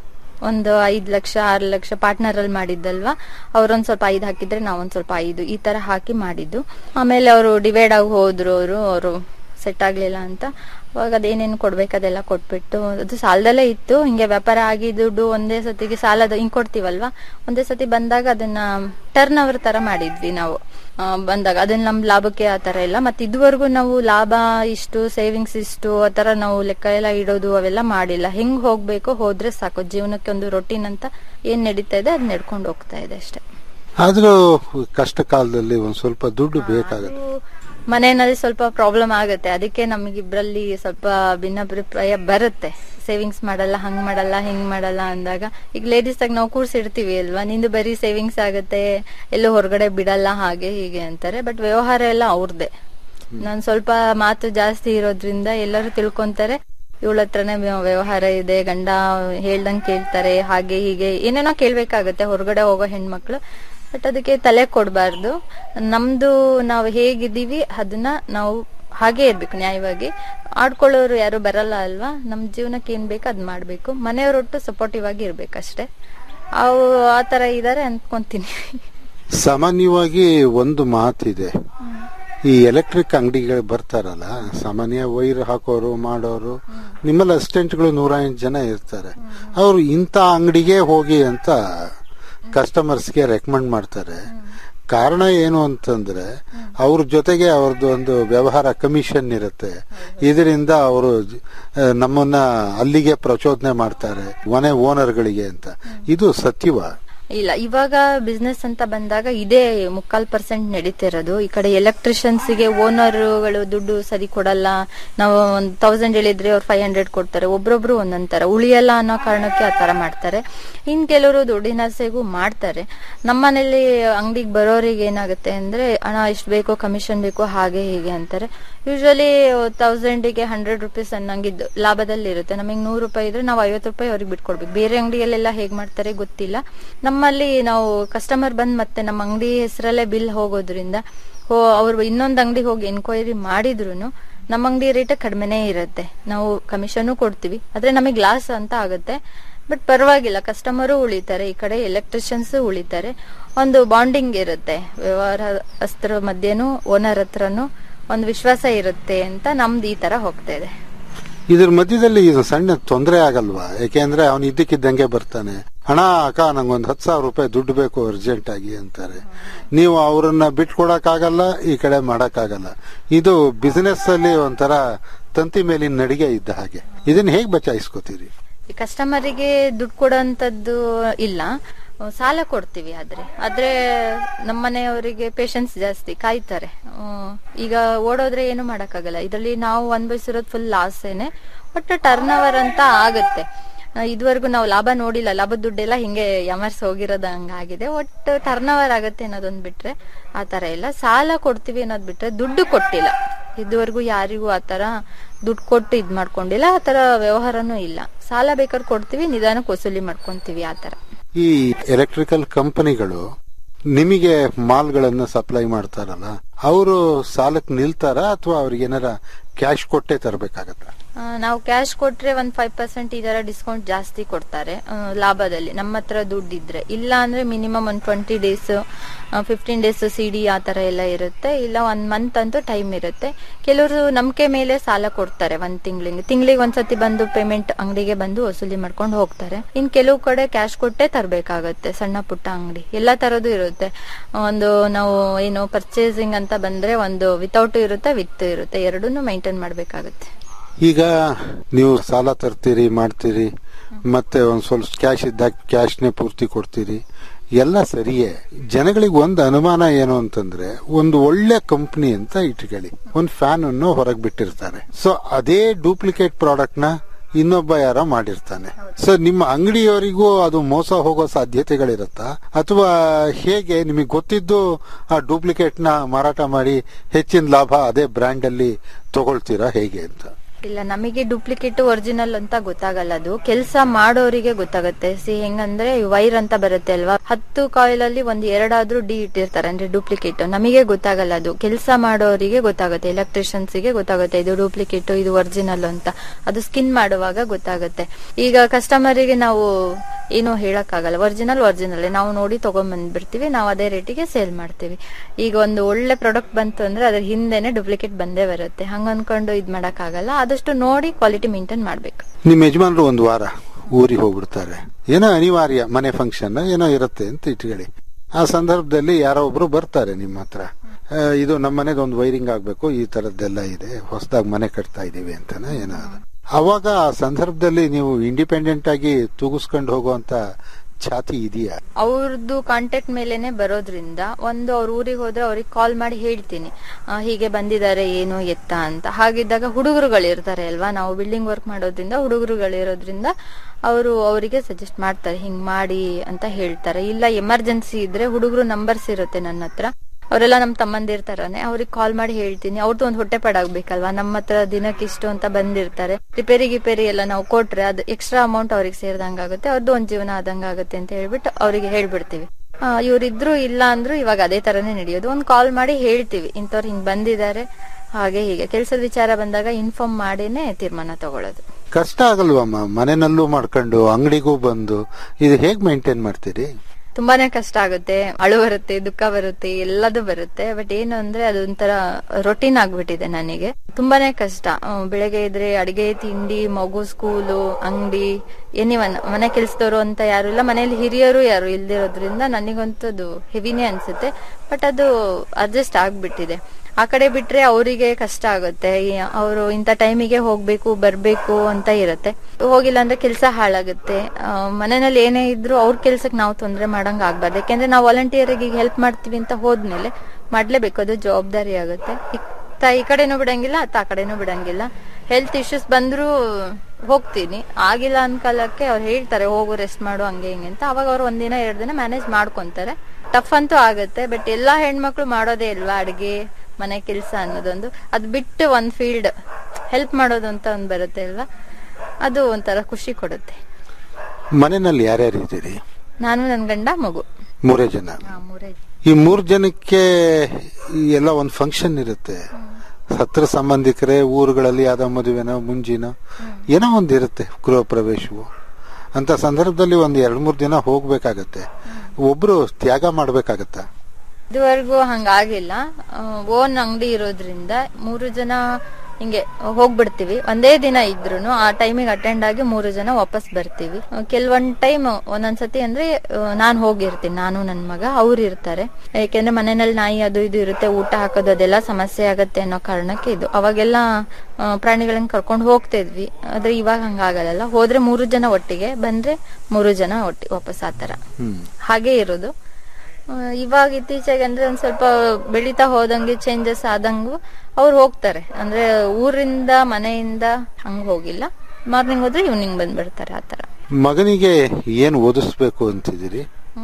ಒಂದು ಐದ್ ಲಕ್ಷ ಆರು ಲಕ್ಷ ಪಾರ್ಟ್ನರ್ ಅಲ್ಲಿ ಮಾಡಿದ್ದಲ್ವಾ ಅವ್ರೊಂದ್ ಸ್ವಲ್ಪ ಐದ್ ಹಾಕಿದ್ರೆ ನಾವೊಂದ್ ಸ್ವಲ್ಪ ಐದು ಈ ತರ ಹಾಕಿ ಮಾಡಿದ್ದು ಆಮೇಲೆ ಅವರು ಡಿವೈಡ್ ಆಗಿ ಹೋದ್ರು ಅವರು ಅವರು ಸೆಟ್ ಆಗ್ಲಿಲ್ಲ ಅಂತ ಅವಾಗ ಅದೇನೇನು ಕೊಡ್ಬೇಕು ಅದೆಲ್ಲ ಕೊಟ್ಬಿಟ್ಟು ಅದು ಸಾಲದಲ್ಲೇ ಇತ್ತು ಹಿಂಗೆ ವ್ಯಾಪಾರ ಆಗಿ ದುಡ್ಡು ಒಂದೇ ಸತಿಗೆ ಸಾಲದ ಹಿಂಗ್ ಕೊಡ್ತೀವಲ್ವಾ ಒಂದೇ ಸತಿ ಬಂದಾಗ ಅದನ್ನ ಟರ್ನ್ ಅವರ್ ತರ ಮಾಡಿದ್ವಿ ನಾವು ಆ, ಬಂದಾಗ ಅದನ್ನ ನಮ್ ಲಾಭಕ್ಕೆ ಆ ತರ ಇಲ್ಲ ಮತ್ತೆ ಇದುವರೆಗೂ ನಾವು ಲಾಭ ಇಷ್ಟು ಸೇವಿಂಗ್ಸ್ ಇಷ್ಟು ಆ ತರ ನಾವು ಲೆಕ್ಕ ಎಲ್ಲ ಇಡೋದು ಅವೆಲ್ಲ ಮಾಡಿಲ್ಲ ಹೆಂಗ್ ಹೋಗ್ಬೇಕು ಹೋದ್ರೆ ಸಾಕು ಜೀವನಕ್ಕೆ ಒಂದು ರೊಟೀನ್ ಅಂತ ಏನ್ ನಡೀತಾ ಇದೆ ಅದ್ ನಡ್ಕೊಂಡು ಹೋಗ್ತಾ ಇದೆ ಅಷ್ಟೇ ಆದ್ರೂ ಕಷ್ಟ ಕಾಲದಲ್ಲಿ ಒಂದ್ ಸ್ವಲ್ಪ ದುಡ್ಡು ಬೇಕಾಗುತ್ತೆ ಮನೆಯಲ್ಲಿ ಸ್ವಲ್ಪ ಪ್ರಾಬ್ಲಮ್ ಆಗುತ್ತೆ ಅದಕ್ಕೆ ನಮಗಿಬ್ರಲ್ಲಿ ಸ್ವಲ್ಪ ಭಿನ್ನಾಭಿಪ್ರಾಯ ಬರುತ್ತೆ ಸೇವಿಂಗ್ಸ್ ಮಾಡಲ್ಲ ಹಂಗ್ ಮಾಡಲ್ಲ ಹಿಂಗ್ ಮಾಡಲ್ಲ ಅಂದಾಗ ಈಗ ಲೇಡೀಸ್ ಆಗಿ ನಾವು ಕೂರ್ಸಿಡ್ತೀವಿ ಅಲ್ವಾ ನಿಂದು ಬರೀ ಸೇವಿಂಗ್ಸ್ ಆಗುತ್ತೆ ಎಲ್ಲೂ ಹೊರಗಡೆ ಬಿಡಲ್ಲ ಹಾಗೆ ಹೀಗೆ ಅಂತಾರೆ ಬಟ್ ವ್ಯವಹಾರ ಎಲ್ಲ ಅವ್ರದ್ದೇ ನಾನ್ ಸ್ವಲ್ಪ ಮಾತು ಜಾಸ್ತಿ ಇರೋದ್ರಿಂದ ಎಲ್ಲರೂ ತಿಳ್ಕೊಂತಾರೆ ಇವಳ ಹತ್ರನೇ ವ್ಯ- ವ್ಯವಹಾರ ಇದೆ ಗಂಡ ಹೇಳ್ದಂಗ್ ಕೇಳ್ತಾರೆ ಹಾಗೆ ಹೀಗೆ ಏನೇನೋ ಕೇಳ್ಬೇಕಾಗತ್ತೆ ಹೊರಗಡೆ ಹೋಗೋ ಹೆಣ್ಮಕ್ಳು ಬಟ್ ಅದಕ್ಕೆ ತಲೆ ಕೊಡಬಾರ್ದು ನಮ್ದು ನಾವು ಹೇಗಿದ್ದೀವಿ ಅದನ್ನ ನಾವು ಹಾಗೆ ಇರ್ಬೇಕು ನ್ಯಾಯವಾಗಿ ಆಡ್ಕೊಳ್ಳೋರು ಯಾರು ಬರಲ್ಲ ಅಲ್ವಾ ನಮ್ ಜೀವನಕ್ಕೆ ಏನ್ ಬೇಕು ಅದ್ ಮಾಡ್ಬೇಕು ಮನೆಯವರೊಟ್ಟು ಸಪೋರ್ಟಿವ್ ಆಗಿ ಇರ್ಬೇಕಷ್ಟೇ ಅವು ಆ ತರ ಇದಾರೆ ಅನ್ಕೊಂತೀನಿ ಸಾಮಾನ್ಯವಾಗಿ ಒಂದು ಮಾತಿದೆ ಈ ಎಲೆಕ್ಟ್ರಿಕ್ ಅಂಗಡಿಗಳು ಬರ್ತಾರಲ್ಲ ಸಾಮಾನ್ಯ ವೈರ್ ಹಾಕೋರು ಮಾಡೋರು ನಿಮ್ಮಲ್ಲಿ ಅಸಿಸ್ಟೆಂಟ್ಗಳು ನೂರ ಎಂಟು ಜನ ಇರ್ತಾರೆ ಅವರು ಇಂಥ ಅಂಗಡಿಗೆ ಹೋಗಿ ಅಂತ ಕಸ್ಟಮರ್ಸ್ಗೆ ರೆಕಮೆಂಡ್ ಮಾಡ್ತಾರೆ ಕಾರಣ ಏನು ಅಂತಂದ್ರೆ ಅವ್ರ ಜೊತೆಗೆ ಅವ್ರದ್ದು ಒಂದು ವ್ಯವಹಾರ ಕಮಿಷನ್ ಇರುತ್ತೆ ಇದರಿಂದ ಅವರು ನಮ್ಮನ್ನ ಅಲ್ಲಿಗೆ ಪ್ರಚೋದನೆ ಮಾಡ್ತಾರೆ ಮನೆ ಓನರ್ಗಳಿಗೆ ಅಂತ ಇದು ಸತ್ಯವ ಇಲ್ಲ ಇವಾಗ ಬಿಸ್ನೆಸ್ ಅಂತ ಬಂದಾಗ ಇದೇ ಮುಕ್ಕಾಲ್ ಪರ್ಸೆಂಟ್ ನಡೀತಿರೋದು ಈ ಕಡೆ ಎಲೆಕ್ಟ್ರಿಷಿಯನ್ಸ್ ಗೆ ಓನರ್ಗಳು ದುಡ್ಡು ಸರಿ ಕೊಡಲ್ಲ ನಾವು ಒಂದ್ ತೌಸಂಡ್ ಹೇಳಿದ್ರೆ ಅವ್ರು ಫೈವ್ ಹಂಡ್ರೆಡ್ ಕೊಡ್ತಾರೆ ಒಬ್ರೊಬ್ರು ಒಂದೊಂದ್ ತರ ಉಳಿಯಲ್ಲ ಅನ್ನೋ ಕಾರಣಕ್ಕೆ ಆ ತರ ಮಾಡ್ತಾರೆ ಇನ್ ಕೆಲವರು ದುಡ್ಡಿನ ಆಸೆಗೂ ಮಾಡ್ತಾರೆ ನಮ್ಮನೇಲಿ ಅಂಗಡಿಗೆ ಬರೋರಿಗೆ ಏನಾಗುತ್ತೆ ಅಂದ್ರೆ ಹಣ ಇಷ್ಟು ಬೇಕು ಕಮಿಷನ್ ಬೇಕು ಹಾಗೆ ಹೀಗೆ ಅಂತಾರೆ ಯೂಶಲಿ ತೌಸಂಡಿಗೆ ಹಂಡ್ರೆಡ್ ರುಪೀಸ್ ಅನ್ನಂಗಿದ್ದು ಲಾಭದಲ್ಲಿ ಇರುತ್ತೆ ನಮಗೆ ನೂರು ರೂಪಾಯಿ ಇದ್ರೆ ನಾವು ಐವತ್ತು ರೂಪಾಯಿ ಅವ್ರಿಗೆ ಬಿಟ್ಕೊಡ್ಬೇಕು ಬೇರೆ ಅಂಗಡಿಯಲ್ಲೆಲ್ಲ ಹೇಗ್ ಮಾಡ್ತಾರೆ ಗೊತ್ತಿಲ್ಲ ನಮ್ಮಲ್ಲಿ ನಾವು ಕಸ್ಟಮರ್ ಬಂದ್ ಮತ್ತೆ ನಮ್ಮ ಅಂಗಡಿ ಹೆಸರಲ್ಲೇ ಬಿಲ್ ಹೋಗೋದ್ರಿಂದ ಹೋ ಅವ್ರು ಇನ್ನೊಂದ್ ಅಂಗಡಿಗೆ ಹೋಗಿ ಎನ್ಕ್ವೈರಿ ಮಾಡಿದ್ರು ನಮ್ಮ ಅಂಗಡಿ ರೇಟ್ ಕಡಿಮೆನೇ ಇರುತ್ತೆ ನಾವು ಕಮಿಷನ್ ಕೊಡ್ತೀವಿ ಆದ್ರೆ ನಮಗೆ ಲಾಸ್ ಅಂತ ಆಗುತ್ತೆ ಬಟ್ ಪರವಾಗಿಲ್ಲ ಕಸ್ಟಮರು ಉಳಿತಾರೆ ಈ ಕಡೆ ಎಲೆಕ್ಟ್ರಿಷಿಯನ್ಸ್ ಉಳಿತಾರೆ ಒಂದು ಬಾಂಡಿಂಗ್ ಇರುತ್ತೆ ವ್ಯವಹಾರಸ್ಥರ ಮಧ್ಯನೂ ಓನರ್ ಹತ್ರನೂ ಒಂದು ವಿಶ್ವಾಸ ಇರುತ್ತೆ ಅಂತ ನಮ್ದು ಈ ತರ ಹೋಗ್ತಾ ಇದೆ ಇದ್ರ ಮಧ್ಯದಲ್ಲಿ ಇದು ಸಣ್ಣ ತೊಂದರೆ ಆಗಲ್ವಾ ಯಾಕೆಂದ್ರೆ ಅವನು ಇದ್ದಕ್ಕಿದ್ದಂಗೆ ಬರ್ತಾನೆ ಹಣ ಅಕ್ಕ ನಂಗೊಂದ್ ಹತ್ತು ಸಾವಿರ ರೂಪಾಯಿ ದುಡ್ಡು ಬೇಕು ಅರ್ಜೆಂಟ್ ಆಗಿ ಅಂತಾರೆ ನೀವು ಅವರನ್ನ ಬಿಟ್ಕೊಡಕ್ಕಾಗಲ್ಲ ಈ ಕಡೆ ಮಾಡಕ್ಕಾಗಲ್ಲ ಇದು ಬಿಸಿನೆಸ್ ಅಲ್ಲಿ ಒಂಥರ ತಂತಿ ಮೇಲಿನ ನಡಿಗೆ ಇದ್ದ ಹಾಗೆ ಇದನ್ನ ಹೇಗ್ ಬಚಾಯಿಸ್ಕೋತೀರಿ ಈ ಕಸ್ಟಮರಿಗೆ ದುಡ್ಡು ಕೊಡೋಂಥದ್ದು ಇಲ್ಲ ಸಾಲ ಕೊಡ್ತೀವಿ ಆದ್ರೆ ಆದ್ರೆ ನಮ್ಮನೆಯವರಿಗೆ ಪೇಶನ್ಸ್ ಜಾಸ್ತಿ ಕಾಯ್ತಾರೆ ಹ್ಮ್. ಈಗ ಓಡೋದ್ರೆ ಏನು ಮಾಡಕ್ಕಾಗಲ್ಲ ಇದರಲ್ಲಿ ನಾವು ಅನ್ಭವಿಸಿರೋದು ಫುಲ್ ಲಾಸೇನೆ ಒಟ್ಟು ಟರ್ನ್ ಓವರ್ ಅಂತ ಆಗುತ್ತೆ ಆ, ಇದುವರೆಗೂ ನಾವು ಲಾಭ ನೋಡಿಲ್ಲ ಲಾಭದ ದುಡ್ಡೆಲ್ಲ ಹಿಂಗೆ ಯಮರ್ಸ್ ಹೋಗಿರೋದು ಹಂಗಾಗಿದೆ ಒಟ್ಟು ಟರ್ನ್ ಓವರ್ ಆಗುತ್ತೆ ಅನ್ನೋದೊಂದ್ ಬಿಟ್ರೆ ಆ ತರ ಇಲ್ಲ ಸಾಲ ಕೊಡ್ತೀವಿ ಅನ್ನೋದ್ ಬಿಟ್ರೆ ದುಡ್ಡು ಕೊಟ್ಟಿಲ್ಲ ಇದುವರೆಗೂ ಯಾರಿಗೂ ಆತರ ದುಡ್ಡು ಕೊಟ್ಟು ಇದ್ ಮಾಡ್ಕೊಂಡಿಲ್ಲ ಆತರ ವ್ಯವಹಾರನೂ ಇಲ್ಲ ಸಾಲ ಬೇಕಾದ್ರೆ ಕೊಡ್ತೀವಿ ನಿಧಾನಕ್ಕೆ ವಸೂಲಿ ಮಾಡ್ಕೊಂತೀವಿ ಆತರ ಈ ಎಲೆಕ್ಟ್ರಿಕಲ್ ಕಂಪನಿಗಳು ನಿಮಗೆ ಮಾಲ್ಗಳನ್ನ ಸಪ್ಲೈ ಮಾಡ್ತಾರಲ್ಲ ಅವರು ಸಾಲಕ್ಕೆ ನಿಲ್ತಾರ ಅಥವಾ ಅವ್ರಿಗೆ ಏನಾರ ಕ್ಯಾಶ್ ಕೊಟ್ಟೆ ತರಬೇಕಾಗತ್ತ ಆ, ನಾವು ಕ್ಯಾಶ್ ಕೊಟ್ರೆ ಒಂದ್ ಫೈವ್ ಪರ್ಸೆಂಟ್ ಈ ತರ ಡಿಸ್ಕೌಂಟ್ ಜಾಸ್ತಿ ಕೊಡ್ತಾರೆ ಆ, ಲಾಭದಲ್ಲಿ ನಮ್ಮ ಹತ್ರ ದುಡ್ಡಿದ್ರೆ ಇಲ್ಲ ಅಂದ್ರೆ ಮಿನಿಮಮ್ ಒಂದ್ ಟ್ವೆಂಟಿ ಡೇಸ್ ಫಿಫ್ಟೀನ್ ಡೇಸ್ ಸಿ ಡಿ ಆ ತರ ಎಲ್ಲ ಇರುತ್ತೆ ಇಲ್ಲ ಒಂದ್ ಮಂತ್ ಅಂತೂ ಟೈಮ್ ಇರುತ್ತೆ ಕೆಲವರು ನಂಬಿಕೆ ಮೇಲೆ ಸಾಲ ಕೊಡ್ತಾರೆ ಒಂದ್ ತಿಂಗಳಿಗೆ ತಿಂಗಳಿಗೆ ಒಂದ್ಸತಿ ಬಂದು ಪೇಮೆಂಟ್ ಅಂಗಡಿಗೆ ಬಂದು ವಸೂಲಿ ಮಾಡ್ಕೊಂಡು ಹೋಗ್ತಾರೆ ಇನ್ ಕೆಲವು ಕಡೆ ಕ್ಯಾಶ್ ಕೊಟ್ಟೆ ತರಬೇಕಾಗತ್ತೆ ಸಣ್ಣ ಪುಟ್ಟ ಅಂಗಡಿ ಎಲ್ಲಾ ತರದ್ದು ಇರುತ್ತೆ ಒಂದು ನಾವು ಏನು ಪರ್ಚೇಸಿಂಗ್ ಅಂತ ಬಂದ್ರೆ ಒಂದು ವಿತೌಟ್ ಇರುತ್ತೆ ವಿತ್ ಇರುತ್ತೆ ಎರಡನ್ನೂ ಮೈಂಟೈನ್ ಮಾಡ್ಬೇಕಾಗುತ್ತೆ ಈಗ ನೀವು ಸಾಲ ತರ್ತೀರಿ ಮಾಡ್ತೀರಿ ಮತ್ತೆ ಒಂದ್ ಸ್ವಲ್ಪ ಕ್ಯಾಶ್ ಇದ್ದಾಗ ಕ್ಯಾಶ್ನೇ ಪೂರ್ತಿ ಕೊಡ್ತೀರಿ ಎಲ್ಲ ಸರಿಯೇ ಜನಗಳಿಗೆ ಒಂದು ಅನುಮಾನ ಏನು ಅಂತಂದ್ರೆ ಒಂದು ಒಳ್ಳೆ ಕಂಪನಿ ಅಂತ ಇಟ್ಕೊಳ್ಳಿ ಒಂದು ಫ್ಯಾನ್ ಅನ್ನು ಹೊರಗೆ ಬಿಟ್ಟಿರ್ತಾರೆ ಸೊ ಅದೇ ಡೂಪ್ಲಿಕೇಟ್ ಪ್ರಾಡಕ್ಟ್ ನ ಇನ್ನೊಬ್ಬ ಯಾರೋ ಮಾಡಿರ್ತಾನೆ ಸೊ ನಿಮ್ಮ ಅಂಗಡಿಯವರಿಗೂ ಅದು ಮೋಸ ಹೋಗೋ ಸಾಧ್ಯತೆಗಳಿರುತ್ತಾ ಅಥವಾ ಹೇಗೆ ನಿಮಗೆ ಗೊತ್ತಿದ್ದು ಆ ಡೂಪ್ಲಿಕೇಟ್ ನ ಮಾರಾಟ ಮಾಡಿ ಹೆಚ್ಚಿನ ಲಾಭ ಅದೇ ಬ್ರ್ಯಾಂಡ್ ಅಲ್ಲಿ ತಗೊಳ್ತೀರಾ ಹೇಗೆ ಅಂತ ಇಲ್ಲ ನಮಗೆ ಡೂಪ್ಲಿಕೇಟ್ ಒರಿಜಿನಲ್ ಅಂತ ಗೊತ್ತಾಗಲ್ಲ ಅದು ಕೆಲಸ ಮಾಡೋರಿಗೆ ಗೊತ್ತಾಗುತ್ತೆ ಸಿ ಹೆಂಗಂದ್ರೆ ವೈರ್ ಅಂತ ಬರುತ್ತೆ ಅಲ್ವಾ ಹತ್ತು ಕಾಯಿಲ್ ಅಲ್ಲಿ ಒಂದ್ ಎರಡಾದ್ರೂ ಡಿ ಇಟ್ಟಿರ್ತಾರೆ ಅಂದ್ರೆ ಡೂಪ್ಲಿಕೇಟ್ ನಮಗೆ ಗೊತ್ತಾಗಲ್ಲ ಅದು ಕೆಲಸ ಮಾಡೋರಿಗೆ ಗೊತ್ತಾಗುತ್ತೆ ಎಲೆಕ್ಟ್ರಿಷಿಯನ್ಸ್ ಗೆ ಗೊತ್ತಾಗುತ್ತೆ ಇದು ಡೂಪ್ಲಿಕೇಟ್ ಇದು ಒರಿಜಿನಲ್ ಅಂತ ಅದು ಸ್ಕಿನ್ ಮಾಡುವಾಗ ಗೊತ್ತಾಗುತ್ತೆ ಈಗ ಕಸ್ಟಮರಿಗೆ ನಾವು ಏನು ಹೇಳಕ್ಕಾಗಲ್ಲ ಒರಿಜಿನಲ್ ಒರಿಜಿನಲ್ ನಾವು ನೋಡಿ ತಗೊಂಡ್ ಬಂದ್ಬಿಡ್ತೀವಿ ನಾವು ಅದೇ ರೇಟಿಗೆ ಸೇಲ್ ಮಾಡ್ತೀವಿ ಈಗ ಒಂದು ಒಳ್ಳೆ ಪ್ರಾಡಕ್ಟ್ ಬಂತು ಅಂದ್ರೆ ಅದ್ರ ಹಿಂದೆನೆ ಡೂಪ್ಲಿಕೇಟ್ ಬಂದೇ ಬರುತ್ತೆ ಹಂಗ ಅನ್ಕೊಂಡು ಇದ್ ಮಾಡಕ್ಕಾಗಲ್ಲ ಆದಷ್ಟು ನೋಡಿ ಕ್ವಾಲಿಟಿ ಮೇಂಟೈನ್ ಮಾಡ್ಬೇಕು ನಿಮ್ಮ ಯಜಮಾನರು ಒಂದು ವಾರ ಊರಿಗೆ ಹೋಗ್ಬಿಡ್ತಾರೆ ಏನೋ ಅನಿವಾರ್ಯ ಮನೆ ಫಂಕ್ಷನ್ ಏನೋ ಇರುತ್ತೆ ಅಂತ ಇಟ್ಕೊಳ್ಳಿ ಆ ಸಂದರ್ಭದಲ್ಲಿ ಯಾರೋ ಒಬ್ರು ಬರ್ತಾರೆ ನಿಮ್ಮ ಹತ್ರ ಆ, ಇದು ನಮ್ಮ ಮನೆದು ಒಂದು ವೈರಿಂಗ್ ಆಗ್ಬೇಕು ಈ ತರದ್ದೆಲ್ಲ ಇದೆ ಹೊಸದಾಗಿ ಮನೆ ಕಟ್ತಾ ಇದೀವಿ ಅಂತಾನ ಏನೋ ಅದು. ಅವಾಗ ಆ ಸಂದರ್ಭದಲ್ಲಿ ನೀವು ಇಂಡಿಪೆಂಡೆಂಟ್ ಆಗಿ ತೂಗಿಸ್ಕೊಂಡು ಹೋಗುವಂತ ಛಾತಿ ಇದೆಯಾ ಅವ್ರದ್ದು ಕಾಂಟ್ಯಾಕ್ಟ್ ಮೇಲೆನೆ ಬರೋದ್ರಿಂದ ಒಂದು ಅವ್ರ ಊರಿಗೆ ಹೋದ್ರೆ ಅವ್ರಿಗೆ ಕಾಲ್ ಮಾಡಿ ಹೇಳ್ತೀನಿ ಆ, ಹೀಗೆ ಬಂದಿದ್ದಾರೆ ಏನು ಎತ್ತ ಅಂತ ಹಾಗಿದ್ದಾಗ ಹುಡುಗರುಗಳು ಇರ್ತಾರೆ ಅಲ್ವಾ ನಾವು ಬಿಲ್ಡಿಂಗ್ ವರ್ಕ್ ಮಾಡೋದ್ರಿಂದ ಹುಡುಗರುಗಳು ಇರೋದ್ರಿಂದ ಅವರು ಅವರಿಗೆ ಸಜೆಸ್ಟ್ ಮಾಡ್ತಾರೆ ಹಿಂಗ್ ಮಾಡಿ ಅಂತ ಹೇಳ್ತಾರೆ ಇಲ್ಲ ಎಮರ್ಜೆನ್ಸಿ ಇದ್ರೆ ಹುಡುಗರು ನಂಬರ್ಸ್ ಇರುತ್ತೆ ನನ್ನ ಹತ್ರ ಅವರೆಲ್ಲ ನಮ್ ತಮ್ಮಂದಿರ್ತಾರನೆ ಅವ್ರಿಗೆ ಕಾಲ್ ಮಾಡಿ ಹೇಳ್ತೀನಿ ಅವ್ರದ್ದು ಒಂದು ಹೊಟ್ಟೆ ಪಡಾಗ್ಬೇಕಲ್ವಾ ನಮ್ಮ ಹತ್ರ ದಿನಕ್ಕೆ ಇಷ್ಟು ಅಂತ ಬಂದಿರ್ತಾರೆ ರಿಪೇರಿ ಗಿಪೇರಿ ಎಲ್ಲ ನಾವು ಕೊಟ್ರೆ ಅದು ಎಕ್ಸ್ಟ್ರಾ ಅಮೌಂಟ್ ಅವ್ರಿಗೆ ಸೇರ್ದಂಗ್ ಆಗುತ್ತೆ ಅವ್ರದ್ದು ಒಂದ್ ಜೀವನ ಆದಂಗ ಆಗುತ್ತೆ ಅಂತ ಹೇಳ್ಬಿಟ್ಟು ಅವರಿಗೆ ಹೇಳ್ಬಿಡ್ತೀವಿ ಆ, ಇವ್ರಿದ್ರು ಇಲ್ಲ ಅಂದ್ರು ಇವಾಗ ಅದೇ ತರನೇ ನಡೆಯೋದು ಒಂದ್ ಕಾಲ್ ಮಾಡಿ ಹೇಳ್ತೀವಿ ಇಂಥವ್ರು ಹಿಂಗ್ ಬಂದಿದ್ದಾರೆ ಹಾಗೆ ಹೀಗೆ ಕೆಲ್ಸದ ವಿಚಾರ ಬಂದಾಗ ಇನ್ಫಾರ್ಮ್ ಮಾಡಿನೇ ತೀರ್ಮಾನ ತಗೊಳ್ಳೋದು ಕಷ್ಟ ಆಗಲ್ವಮ್ಮ ಮನೆಯಲ್ಲೂ ಮಾಡ್ಕೊಂಡು ಅಂಗಡಿಗೂ ಬಂದು ಇದು ಹೇಗ್ ಮೇಂಟೈನ್ ಮಾಡ್ತೀರಿ ತುಂಬಾನೇ ಕಷ್ಟ ಆಗುತ್ತೆ ಅಳು ಬರುತ್ತೆ ದುಃಖ ಬರುತ್ತೆ ಎಲ್ಲದೂ ಬರುತ್ತೆ ಬಟ್ ಏನು ಅಂದ್ರೆ ಅದೊಂಥರ ರೊಟೀನ್ ಆಗ್ಬಿಟ್ಟಿದೆ ನನಗೆ ತುಂಬಾನೇ ಕಷ್ಟ ಹ್ಮ್, ಬೆಳಗ್ಗೆ ಇದ್ರೆ ಅಡಿಗೆ ತಿಂಡಿ ಮಗು ಸ್ಕೂಲು ಅಂಗಡಿ ಎನಿವನ್ ಮನೆ ಕೆಲ್ಸದವರು ಅಂತ ಯಾರು ಇಲ್ಲ ಮನೇಲಿ ಹಿರಿಯರು ಯಾರು ಇಲ್ದಿರೋದ್ರಿಂದ ನನಗಂತೂ ಅದು ಹೆವಿನೇ ಅನ್ಸುತ್ತೆ ಬಟ್ ಅದು ಅಡ್ಜಸ್ಟ್ ಆಗ್ಬಿಟ್ಟಿದೆ ಆ ಕಡೆ ಬಿಟ್ರೆ ಅವರಿಗೆ ಕಷ್ಟ ಆಗುತ್ತೆ ಅವರು ಇಂಥ ಟೈಮಿಗೆ ಹೋಗ್ಬೇಕು ಬರ್ಬೇಕು ಅಂತ ಇರುತ್ತೆ ಹೋಗಿಲ್ಲ ಅಂದ್ರೆ ಕೆಲಸ ಹಾಳಾಗುತ್ತೆ ಆ, ಮನೆಯಲ್ಲಿ ಏನೇ ಇದ್ರು ಅವ್ರ ಕೆಲ್ಸಕ್ಕೆ ನಾವು ತೊಂದರೆ ಮಾಡಂಗ್ ಆಗ್ಬಾರ್ದು ಯಾಕೆಂದ್ರೆ ನಾವು ವಾಲಂಟಿಯರಿಗೆ ಹೆಲ್ಪ್ ಮಾಡ್ತೀವಿ ಅಂತ ಹೋದ್ಮೇಲೆ ಮಾಡ್ಲೇಬೇಕು ಅದು ಜವಾಬ್ದಾರಿ ಆಗುತ್ತೆ ಇತ್ತ ಈ ಕಡೆನೂ ಬಿಡಂಗಿಲ್ಲ ಅತ್ತ ಆ ಕಡೆನೂ ಬಿಡಂಗಿಲ್ಲ ಹೆಲ್ತ್ ಇಶ್ಯೂಸ್ ಬಂದ್ರು ಹೋಗ್ತೀನಿ ಆಗಿಲ್ಲ ಅನ್ಕಾಲಕ್ಕೆ ಅವ್ರು ಹೇಳ್ತಾರೆ ಹೋಗು ರೆಸ್ಟ್ ಮಾಡು ಹಂಗೆ ಹಿಂಗೆ ಅಂತ ಅವಾಗ ಅವ್ರು ಒಂದಿನ ಎರಡು ದಿನ ಮ್ಯಾನೇಜ್ ಮಾಡ್ಕೊಂತಾರೆ ಟಫ್ ಅಂತೂ ಆಗುತ್ತೆ ಬಟ್ ಎಲ್ಲಾ ಹೆಣ್ಮಕ್ಳು ಮಾಡೋದೇ ಇಲ್ವಾ ಅಡ್ಗೆ ಮನೆ ಕೆಲಸ ಅನ್ನೋದೊಂದು ಅದ್ ಬಿಟ್ಟು ಒಂದ್ ಫೀಲ್ಡ್ ಹೆಲ್ಪ್ ಮಾಡೋದು ಅಂತ ಒಂದ್ ಬರುತ್ತೆ ಅಲ್ವಾ ಅದು ಒಂಥರ ಖುಷಿ ಕೊಡುತ್ತೆ ಮನೆಯಲ್ಲಿ ಯಾರ್ಯಾರು ಇದ್ದೀರಿ ನಾನು ನನ್ ಗಂಡ ಮಗು ಮೂರೇ ಜನ ಆ, ಮೂರೇ ಈ ಮೂರ್ ಜನಕ್ಕೆ ಈ ಎಲ್ಲ ಒಂದು ಫಂಕ್ಷನ್ ಇರುತ್ತೆ ಹತ್ರ ಸಂಬಂಧಿಕರೇ ಊರುಗಳಲ್ಲಿ ಯಾವ್ದೋ ಮದುವೆನೋ ಮುಂಜಿನೋ ಏನೋ ಒಂದು ಇರುತ್ತೆ ಗೃಹ ಪ್ರವೇಶವು ಅಂತ ಸಂದರ್ಭದಲ್ಲಿ ಒಂದ್ ಎರಡ್ ಮೂರ್ ದಿನ ಹೋಗ್ಬೇಕಾಗತ್ತೆ ಒಬ್ರು ತ್ಯಾಗ ಮಾಡ್ಬೇಕಾಗತ್ತ ಇದುವರೆಗೂ ಹಂಗಾಗಿಲ್ಲ ಓನ್ ಅಂಗಡಿ ಇರೋದ್ರಿಂದ ಮೂರು ಜನ ಹಿಂಗೆ ಹೋಗ್ಬಿಡ್ತೀವಿ ಒಂದೇ ದಿನ ಇದ್ರೂನು ಆ ಟೈಮಿಗೆ ಅಟೆಂಡ್ ಆಗಿ ಮೂರು ಜನ ವಾಪಸ್ ಬರ್ತೀವಿ ಆ, ಕೆಲವೊಂದ್ ಟೈಮ್ ಒಂದೊಂದ್ಸತಿ ಅಂದ್ರೆ ಆ, ನಾನ್ ಹೋಗಿರ್ತೀನಿ ನಾನು ನನ್ ಮಗ ಅವ್ರು ಇರ್ತಾರೆ ಯಾಕೆಂದ್ರೆ ಮನೆಯಲ್ಲಿ ನಾಯಿ ಅದು ಇದು ಇರುತ್ತೆ ಊಟ ಹಾಕೋದು ಅದೆಲ್ಲ ಸಮಸ್ಯೆ ಆಗತ್ತೆ ಅನ್ನೋ ಕಾರಣಕ್ಕೆ ಇದು ಅವಾಗೆಲ್ಲ ಆ, ಪ್ರಾಣಿಗಳನ್ನ ಕರ್ಕೊಂಡು ಹೋಗ್ತಿದ್ವಿ ಆದ್ರೆ ಇವಾಗ ಹಂಗಾಗಲ್ಲ ಹೋದ್ರೆ ಮೂರು ಜನ ಒಟ್ಟಿಗೆ ಬಂದ್ರೆ ಮೂರು ಜನ ಒಟ್ಟಿಗೆ ವಾಪಸ್ ಆತರ ಹಾಗೆ ಇರೋದು ಆ, ಇವಾಗ ಇತ್ತೀಚೆಗೆ ಅಂದ್ರೆ ಒಂದ್ ಸ್ವಲ್ಪ ಬೆಳೀತಾ ಹೋದಂಗೆ ಚೇಂಜಸ್ ಆದಂಗು ಅವ್ರು ಹೋಗ್ತಾರೆ ಅಂದ್ರೆ ಊರಿಂದ ಮನೆಯಿಂದ ಹಂಗ ಹೋಗಿಲ್ಲ ಮಾರ್ನಿಂಗ್ ಹೋದ್ರೆ ಈವ್ನಿಂಗ್ ಬಂದ್ಬಿಡ್ತಾರೆ ಆತರ ಮಗನಿಗೆ ಏನ್ ಓದಿಸ್ಬೇಕು ಅಂತಿದ್ದೀರಿ ಹ್ಮ್,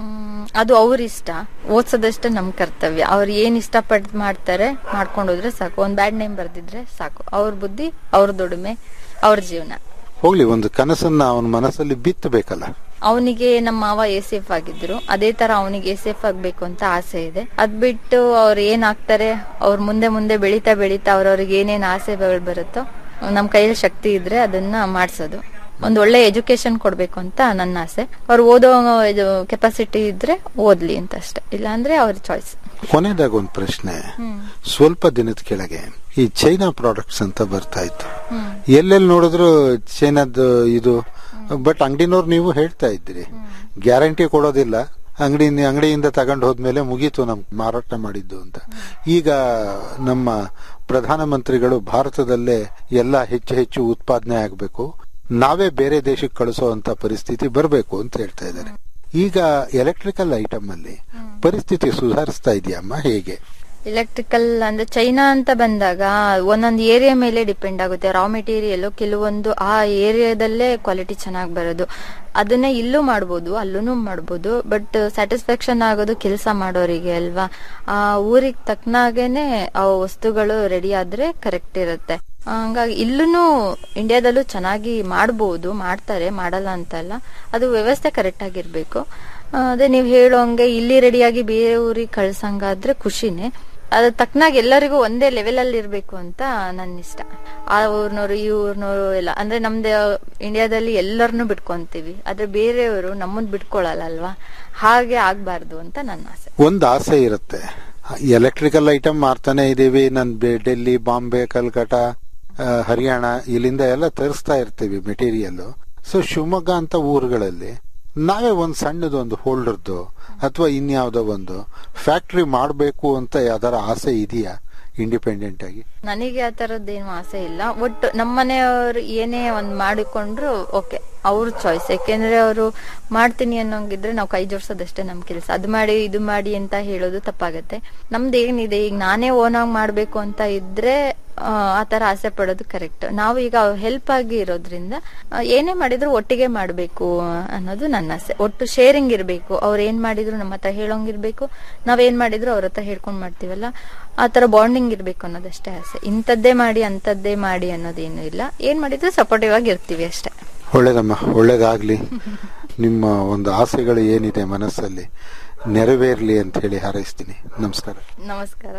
ಅದು ಅವ್ರ ಇಷ್ಟ ಓದ್ಸೋದಷ್ಟೇ ನಮ್ ಕರ್ತವ್ಯ ಅವ್ರು ಏನ್ ಇಷ್ಟಪಟ್ಟು ಮಾಡ್ತಾರೆ ಮಾಡ್ಕೊಂಡು ಹೋದ್ರೆ ಸಾಕು ಒಂದ್ ಬ್ಯಾಡ್ ನೇಮ್ ಬರ್ದಿದ್ರೆ ಸಾಕು ಅವ್ರ ಬುದ್ಧಿ ಅವ್ರ ದುಡಿಮೆ ಅವ್ರ ಜೀವನ ಹೋಗ್ಲಿ ಒಂದು ಕನಸನ್ನ ಅವನ ಮನಸ್ಸಲ್ಲಿ ಬಿತ್ತಬೇಕಲ್ಲ ಅವನಿಗೆ ನಮ್ಮ ಮಾವ ಎ ಸೇಫ್ ಆಗಿದ್ರು ಅದೇ ತರ ಅವನಿಗೆ ಎ ಸೇಫ್ ಆಗ್ಬೇಕು ಅಂತ ಆಸೆ ಇದೆ ಅದ್ ಬಿಟ್ಟು ಅವ್ರು ಏನ್ ಆಗ್ತಾರೆ ಅವ್ರ ಮುಂದೆ ಮುಂದೆ ಬೆಳೀತಾ ಬೆಳೀತಾ ಅವ್ರವ್ರಿಗೆ ಏನೇನ್ ಆಸೆಗಳು ಬರುತ್ತೋ ನಮ್ ಕೈಯಲ್ಲಿ ಶಕ್ತಿ ಇದ್ರೆ ಅದನ್ನ ಮಾಡ್ಸೋದು ಒಂದ್ ಒಳ್ಳೆ ಎಜುಕೇಶನ್ ಕೊಡ್ಬೇಕು ಅಂತ ನನ್ನ ಆಸೆ ಅವ್ರು ಓದೋ ಇದು ಕೆಪಾಸಿಟಿ ಇದ್ರೆ ಓದ್ಲಿ ಅಂತ ಅಷ್ಟೇ ಇಲ್ಲಾಂದ್ರೆ ಅವ್ರ ಚಾಯ್ಸ್ ಕೊನೆಯದಾಗ ಒಂದು ಪ್ರಶ್ನೆ ಸ್ವಲ್ಪ ದಿನದ ಕೆಳಗೆ ಈ ಚೈನಾ ಪ್ರಾಡಕ್ಟ್ಸ್ ಅಂತ ಬರ್ತಾ ಇತ್ತು ಎಲ್ಲೆಲ್ಲಿ ನೋಡಿದ್ರು ಚೈನಾದ ಇದು ಬಟ್ ಅಂಗಡಿನವ್ರು ನೀವು ಹೇಳ್ತಾ ಇದ್ದೀರಿ ಗ್ಯಾರಂಟಿ ಕೊಡೋದಿಲ್ಲ ಅಂಗಡಿ ಅಂಗಡಿಯಿಂದ ತಗೊಂಡು ಹೋದ್ಮೇಲೆ ಮುಗೀತು ನಮ್ ಮಾರಾಟ ಮಾಡಿದ್ದು ಅಂತ ಈಗ ನಮ್ಮ ಪ್ರಧಾನಮಂತ್ರಿಗಳು ಭಾರತದಲ್ಲೇ ಎಲ್ಲ ಹೆಚ್ಚು ಹೆಚ್ಚು ಉತ್ಪಾದನೆ ಆಗಬೇಕು ನಾವೇ ಬೇರೆ ದೇಶಕ್ಕೆ ಕಳಿಸೋ ಪರಿಸ್ಥಿತಿ ಬರಬೇಕು ಅಂತ ಹೇಳ್ತಾ ಇದ್ದಾರೆ ಈಗ ಎಲೆಕ್ಟ್ರಿಕಲ್ ಐಟಮ್ ಅಲ್ಲಿ ಪರಿಸ್ಥಿತಿ ಸುಧಾರಿಸ್ತಾ ಇದೆಯಮ್ಮ ಹೇಗೆ ಎಲೆಕ್ಟ್ರಿಕಲ್ ಅಂದ್ರೆ ಚೈನಾ ಅಂತ ಬಂದಾಗ ಒಂದೊಂದು ಏರಿಯಾ ಮೇಲೆ ಡಿಪೆಂಡ್ ಆಗುತ್ತೆ ರಾ ಮೆಟೀರಿಯಲ್ ಕೆಲವೊಂದು ಆ ಏರಿಯಾದಲ್ಲೇ ಕ್ವಾಲಿಟಿ ಚೆನ್ನಾಗಿ ಬರೋದು ಅದನ್ನೇ ಇಲ್ಲೂ ಮಾಡ್ಬೋದು ಅಲ್ಲೂ ಮಾಡ್ಬೋದು ಬಟ್ ಸ್ಯಾಟಿಸ್ಫ್ಯಾಕ್ಷನ್ ಆಗೋದು ಕೆಲಸ ಮಾಡೋರಿಗೆ ಅಲ್ವಾ ಆ ಊರಿಗೆ ತಕ್ಕನಾಗೇನೆ ಆ ವಸ್ತುಗಳು ರೆಡಿ ಆದ್ರೆ ಕರೆಕ್ಟ್ ಇರುತ್ತೆ ಹಂಗಾಗಿ ಇಲ್ಲೂ ಇಂಡಿಯಾದಲ್ಲೂ ಚೆನ್ನಾಗಿ ಮಾಡ್ಬೋದು ಮಾಡ್ತಾರೆ ಮಾಡಲ್ಲ ಅಂತಲ್ಲ ಅದು ವ್ಯವಸ್ಥೆ ಕರೆಕ್ಟ್ ಆಗಿರ್ಬೇಕು ಆ, ಅದೇ ನೀವು ಹೇಳೋಂಗೆ ಇಲ್ಲಿ ರೆಡಿಯಾಗಿ ಬೇರೆ ಊರಿಗೆ ಕಳ್ಸಂಗಾದ್ರೆ ಖುಷಿನೇ ಅದ್ರ ತಕ್ಕನಾಗಿ ಎಲ್ಲರಿಗೂ ಒಂದೇ ಲೆವೆಲ್ ಅಲ್ಲಿ ಇರ್ಬೇಕು ಅಂತ ನನ್ನ ಇಷ್ಟ ಆ ಊರ್ನವ್ರು ಈ ಊರ್ನವ್ರು ಎಲ್ಲ ಅಂದ್ರೆ ನಮ್ದು ಇಂಡಿಯಾದಲ್ಲಿ ಎಲ್ಲರನ್ನೂ ಬಿಟ್ಕೊಂತೀವಿ ಆದ್ರೆ ಬೇರೆಯವರು ನಮ್ಮನ್ ಬಿಟ್ಕೊಳಲ್ಲ ಅಲ್ವಾ ಹಾಗೆ ಆಗ್ಬಾರ್ದು ಅಂತ ನನ್ನ ಆಸೆ ಒಂದು ಆಸೆ ಇರುತ್ತೆ ಎಲೆಕ್ಟ್ರಿಕಲ್ ಐಟಮ್ ಮಾರ್ತಾನೆ ಇದೀವಿ ನನ್ ಬೆ- ಡೆಲ್ಲಿ ಬಾಂಬೆ ಕಲ್ಕಟ ಆ, ಹರಿಯಾಣ ಇಲ್ಲಿಂದ ಎಲ್ಲ ತರಿಸ್ತಾ ಇರ್ತೀವಿ ಮೆಟೀರಿಯಲ್ ಸೊ ಶಿವಮೊಗ್ಗ ಅಂತ ಊರುಗಳಲ್ಲಿ ನಾವೇ ಒಂದ್ ಸಣ್ಣದು ಒಂದು ಹೋಲ್ಡರ್ದು ಅಥವಾ ಇನ್ಯಾವುದೋ ಒಂದು ಫ್ಯಾಕ್ಟ್ರಿ ಮಾಡಬೇಕು ಅಂತ ಯಾವ್ದಾರ ಆಸೆ ಇದೆಯಾ ಇಂಡಿಪೆಂಡೆಂಟ್ ಆಗಿ ನನಗೆ ಆ ತರದ್ದೇನು ಆಸೆ ಇಲ್ಲ ಒಟ್ಟು ನಮ್ಮನೆಯವರು ಏನೇ ಒಂದ್ ಮಾಡಿಕೊಂಡ್ರು ಓಕೆ ಅವ್ರ ಚಾಯ್ಸ್ ಯಾಕೆಂದ್ರೆ ಅವರು ಮಾಡ್ತೀನಿ ಅನ್ನೋಂಗಿದ್ರೆ ನಾವು ಕೈ ಜೋಡ್ಸೋದಷ್ಟೇ ನಮ್ ಕೆಲಸ ಅದು ಮಾಡಿ ಇದು ಮಾಡಿ ಅಂತ ಹೇಳೋದು ತಪ್ಪಾಗತ್ತೆ ನಮ್ದು ಏನಿದೆ ಈಗ ನಾನೇ ಓನ್ ಆಗಿ ಮಾಡ್ಬೇಕು ಅಂತ ಇದ್ರೆ ಆ, ಆ ತರ ಆಸೆ ಪಡೋದು ಕರೆಕ್ಟ್ ನಾವು ಈಗ ಹೆಲ್ಪ್ ಆಗಿ ಇರೋದ್ರಿಂದ ಆ, ಏನೇ ಮಾಡಿದ್ರು ಒಟ್ಟಿಗೆ ಮಾಡ್ಬೇಕು ಅನ್ನೋದು ನನ್ನ ಆಸೆ ಒಟ್ಟು ಶೇರಿಂಗ್ ಇರ್ಬೇಕು ಅವ್ರು ಏನ್ ಮಾಡಿದ್ರು ನಮ್ಮ ಹತ್ರ ಹೇಳೋಂಗಿರ್ಬೇಕು ನಾವ್ ಏನ್ ಮಾಡಿದ್ರು ಅವ್ರ ಹತ್ರ ಹೇಳ್ಕೊಂಡ್ ಮಾಡ್ತೀವಲ್ಲ ಆ ತರ ಬಾಂಡಿಂಗ್ ಇರ್ಬೇಕು ಅನ್ನೋದಷ್ಟೇ ಆಸೆ ಇಂಥದ್ದೇ ಮಾಡಿ ಅಂತದ್ದೇ ಮಾಡಿ ಅನ್ನೋದೇನು ಇಲ್ಲ ಏನ್ ಮಾಡಿದ್ರು ಸಪೋರ್ಟಿವ್ ಆಗಿ ಇರ್ತೀವಿ ಅಷ್ಟೇ ಒಳ್ಳೇದಮ್ಮ ಒಳ್ಳೇದಾಗ್ಲಿ ನಿಮ್ಮ ಒಂದು ಆಸೆಗಳು ಏನಿದೆ ಮನಸ್ಸಲ್ಲಿ ನೆರವೇರ್ಲಿ ಅಂತ ಹೇಳಿ ಹಾರೈಸ್ತೀನಿ ನಮಸ್ಕಾರ ನಮಸ್ಕಾರ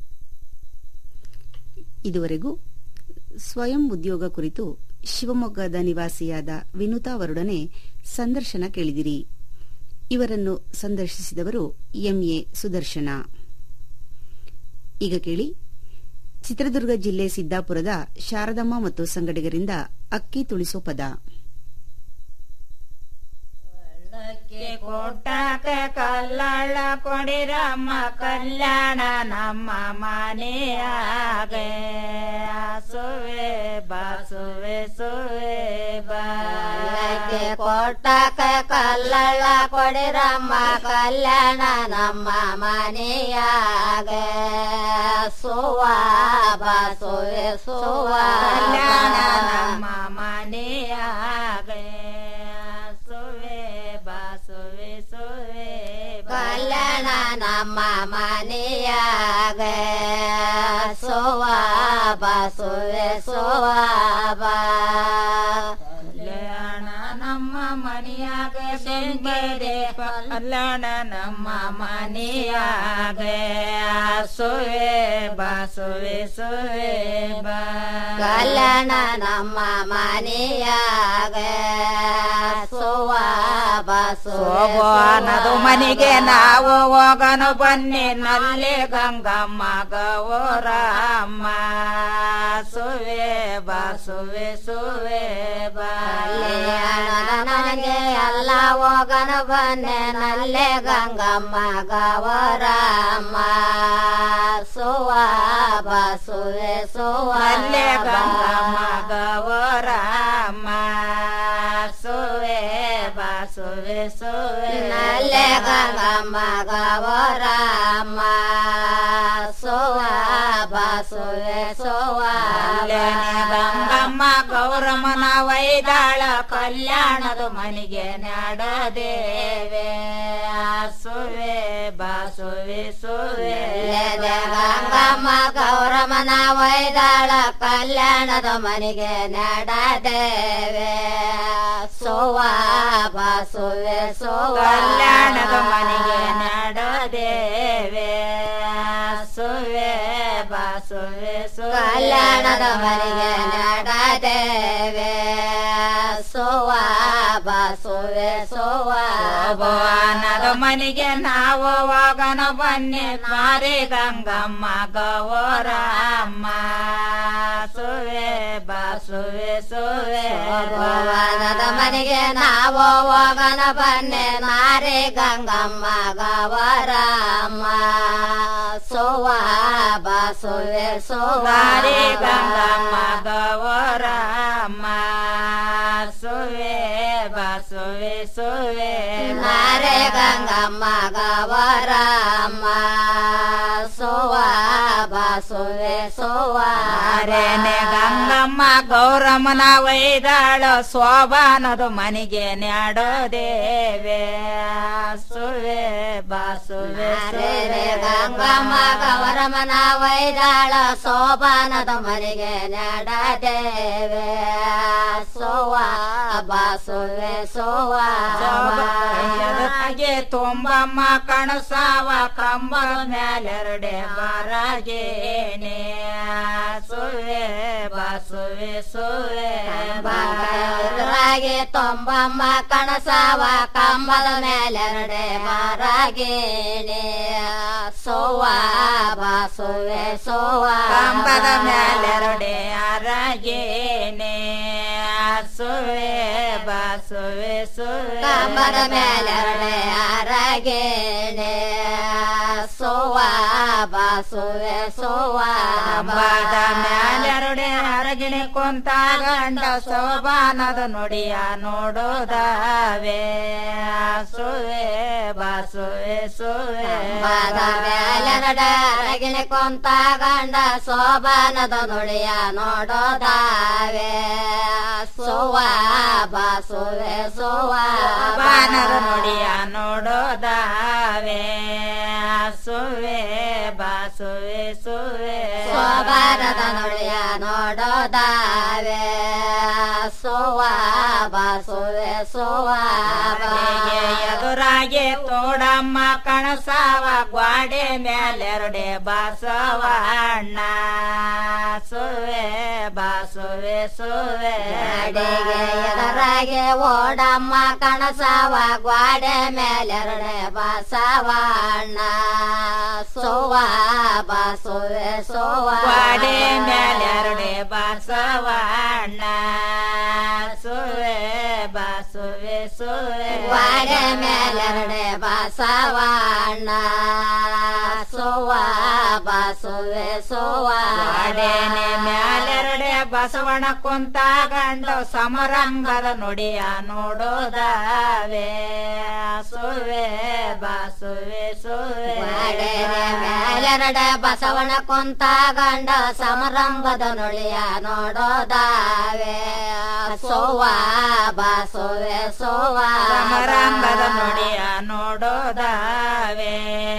ಇದುವರೆಗೂ ಸ್ವಯಂ ಉದ್ಯೋಗ ಕುರಿತು ಶಿವಮೊಗ್ಗದ ನಿವಾಸಿಯಾದ ವಿನುತಾ ಅವರೊಡನೆ ಸಂದರ್ಶನ ಕೇಳಿದಿರಿ ಇವರನ್ನು ಸಂದರ್ಶಿಸಿದವರು ಎಂಎ ಸುದರ್ಶನ ಈಗ ಕೇಳಿ ಚಿತ್ರದುರ್ಗ ಜಿಲ್ಲೆ ಸಿದ್ದಾಪುರದ ಶಾರದಮ್ಮ ಮತ್ತು ಸಂಗಡಿಗರಿಂದ ಅಕ್ಕಿ ತುಳಿಸೋ ಪದ ಕೊಟ್ಟಾಕ ಕಲ್ಲಳ ಕೊಡಿರಮ್ಮ ಕಲ್ಯಾಣ ನಮ್ಮ ಮನೆಯಾಗ ಸುವೆ ಬಾಸುವೆ ಸುವೆ ಬಾಗೆ ಕೊಟ್ಟಾಕ ಕಲ್ಲಳ ಕೊಡಿರಮ್ಮ ಕಲ್ಯಾಣ ನಮ್ಮ ಮನೆಯಾಗ ಸುವ ಬಾಸುವೆ ಸುವ ಕಲ್ಯಾಣ ನಮ್ಮ ಮನೆಯಾಗ ಸುವೆ ಬಾಸುವೆ ಸುವೆ ಕಲ್ಯಾಣ ನಮ್ಮ ಮನೆಯಾಗ ಸೋವ ಬಾಸುವೆ ಸೋವ ಕಲ್ಯಾಣ ನಮ್ಮ ಮನೆಯಾಗ ಬೆಂಬರೆ ಕಲ್ಯಾಣ ನಮ್ಮ ಮನೆಯಾಗ ಸುವೆ ಬಾಸುವೆ ಸುವೆ ಬಾ ಕಲ್ಯಾಣ ನಮ್ಮ ಮನೆಯಾಗ ಸೋವ ಬಾಸುವನದು ಮನೆಗೆ ನಾವು ಹೋಗನು ಬನ್ನಿ ನಲ್ಲಿ ಗಂಗಮ್ಮ ಗೌರಮ್ಮ ಸುವೆ ಬಾಸುವೆ ಸುವೆ ನನಗೆ ಎಲ್ಲ ಹೋಗನು ಬನ್ನಿ ನಲ್ಲೆ ಗಂಗಮ್ಮ ಗೌರಮ್ಮ ಸುವ ಬಾಸುವೆ ಸುವ ಗಂಗಮ್ಮ ಗೌರಮ್ಮ ಸುವೆ ಬಾಸುವೆ ಸುವೆ ನಲ್ಲೆ ಗಂಗಮ್ಮ ಗೌರಮ್ಮ ಸುವ ಬಾಸುವೆ ಸುವ ಗಂಗಮ್ಮ ಗೌರಮ್ಮನ ವೈದಾಳ ಕಲ್ಯಾಣದ ಮನೆಗೆ ನಾಡದೇವೆ ಸುವೆ ಬಾಸುವೆ ಸುವೆ ಗಂಗಮ್ಮ ಗೌರಮನ ವೈದಾಳ ಕಲ್ಯಾಣದ ಮನೆಗೆ ನಡದೇವೆ ಸೋವ ಬಾಸುವೆ ಸೋವ ಕಲ್ಯಾಣದ ಮನೆಗೆ ನಡದೇವೆ ಸುವೆ ಬಾಸುವೆ ಸುವೆ ಕಲ್ಯಾಣದ ಮನೆಗೆ ನಡದೇವೆ ಸೋವ ಬಾಸುವೆ ಸೋವ ಭುವನದ ಮನೆಗೆ ನಾವು ಹೋಗನ ಬನ್ನಿ ಮಾರಿ ಗಂಗಮ್ಮ ಗೌರಮ್ಮ ಸುವೆ ಬಾಸುವೆ ಸುವೆ ಭುವನದ ಮನೆಗೆ ನಾವು ಹೋಗನ ಬನ್ನೆ ಮಾರಿ ಗಂಗಮ್ಮ ಗವರಮ್ಮ ಸೋವ ಬಾಸುವೆ ಸೋವ ಮಾರಿ ಗಂಗಮ್ಮ ಗೌರಮ್ಮ ಸುವೆ ಬಾಸುವೆ ಸುವೆ ಮಾರೆ ಗಂಗಮ್ಮ ಗವರಮ್ಮ ಸೋವ ಬಾಸುವೆ ಸೋವ ರೇನೆ ಗಂಗಮ್ಮ ಗೌರಮ್ಮನ ವೈದಾಳ ಶೋಭಾನದ ಮನೆಗೆ ನ್ಯಾಡೋದೇವೆ ಸುವೆ ಬಾಸುವೆ ಸುವೆ ಗಂಗಮ್ಮ ಗೌರಮ್ಮನ ವೈದಾಳ ಸೋಬಾನದ ಮನೆಗೆ ನಡದೇವೆ ಸೋವ ಬಾಸುವೆ ಸೋವ ಹಾಗೆ ತುಂಬಮ್ಮ ಕಣಸಾವ ಕಂಬಳ ಮ್ಯಾಲೆರಡೆ ಬರಗೇನೆ ಸುವೆ ಬಾಸುವೆ ಸುವೆ ರಾಗೆ ತೊಂಬಮ್ಮ ಕಣಸಾವ ಕಂಬದ ಮೇಲೆರಡೆ ಮಾರಾಗೇನೆ ಸೋವ ಬಾಸುವೆ ಸೋವ ಕಂಬದ ಮ್ಯಾಲೆರಡೆ ಅರಗೇನೆ ಸುವೆ ಬಾಸುವೆ ಸುವೆ ಕಂಬದ ಮೇಲೆರಡೆ ಅರಗೇನೆ ಸೋವ ಬಾಸುವೆ ಸೋವ ಕಂಬದ ಮ್ಯಾಲೆರಡೆ ಅರಗಿಣಿ ಕುಂತ ಗಂಡ ಸೋಬಾನದ ನುಡಿಯ ನೋಡೋದಾವೆ ಸುವೆ ಬಾಸುವೆ ಸುವೆ ಕಂಬದ ಮೇಲೆರಡೆ ಅರಗಿಣಿ ಕೊಂತ ಗಂಡ ಸೋಬಾನದ ನುಡಿಯ ನೋಡೋದಾವೆ ಸೋವ ಬಾಸುವೆ ಸೋವ ಬಾನದ ನುಡಿಯ ನೋಡೋದಾವೆ ಸುವೆ ಬಾಸುವೆ ಸುವೆ ಸೋಬಾನದ ನುಡಿಯ ನೋಡೋದಾವೆ ಸೋವ ಬಾಸುವೆ ಸೋವ ಮನೆಗೆ ಎದುರಾಗೆ ತೋಡಮ್ಮ ಕಣಸಾವ ಗ್ವಾಡೆ ಮ್ಯಾಲೆರಡೆ ಬಾಸವಣ್ಣ ಸುವೆ ಬಾಸುವೆ ಸುವೆ ಅಡಿಗೆ ಎದರಾಗೆ ಓಡಮ್ಮ ಕಣಸವ ಗ್ವಾಡೆ ಮೇಲೆರಡೆ ಬಸವಣ್ಣ ಸೋವ ಬಾಸುವೆ ಸೋವ ಗ್ವಾಡೆ ಮ್ಯಾಲೆರಡೆ ಬಾಸವಣ್ಣ ಸುವೆ ಬಾಸುವೆ ಸುವೆ ಗ್ವಾಡೆ ಮೇಲೆರಡೆ ಬಸವಣ್ಣ ಸೋವ ಬಾಸುವೆ ಸೋವ ಗ್ವಾಡೆನೆ ಮ್ಯಾಲೆರಡೆ ಬಸವಣ ಕುಂತ ಗಂಡ ಸಮರಂಗದ ನುಡಿಯ ನೋಡೋದಾವೆ ಸುವೆ ಬಾಸುವೆ ಸುವೆ ಗ್ವಾಡೆನೆ ಮೇಲೆರಡೆ ಬಸವನ ಕೊಂತ ಗಂಡ ಸಮರಂಗದ ನುಳಿಯ ನೋಡೋದಾವೆ ಸೋವ ಬಾಸುವೆ ಸೋವ ಸಮರಂಗದ ನುಡಿಯ ನೋಡೋದಾವೆ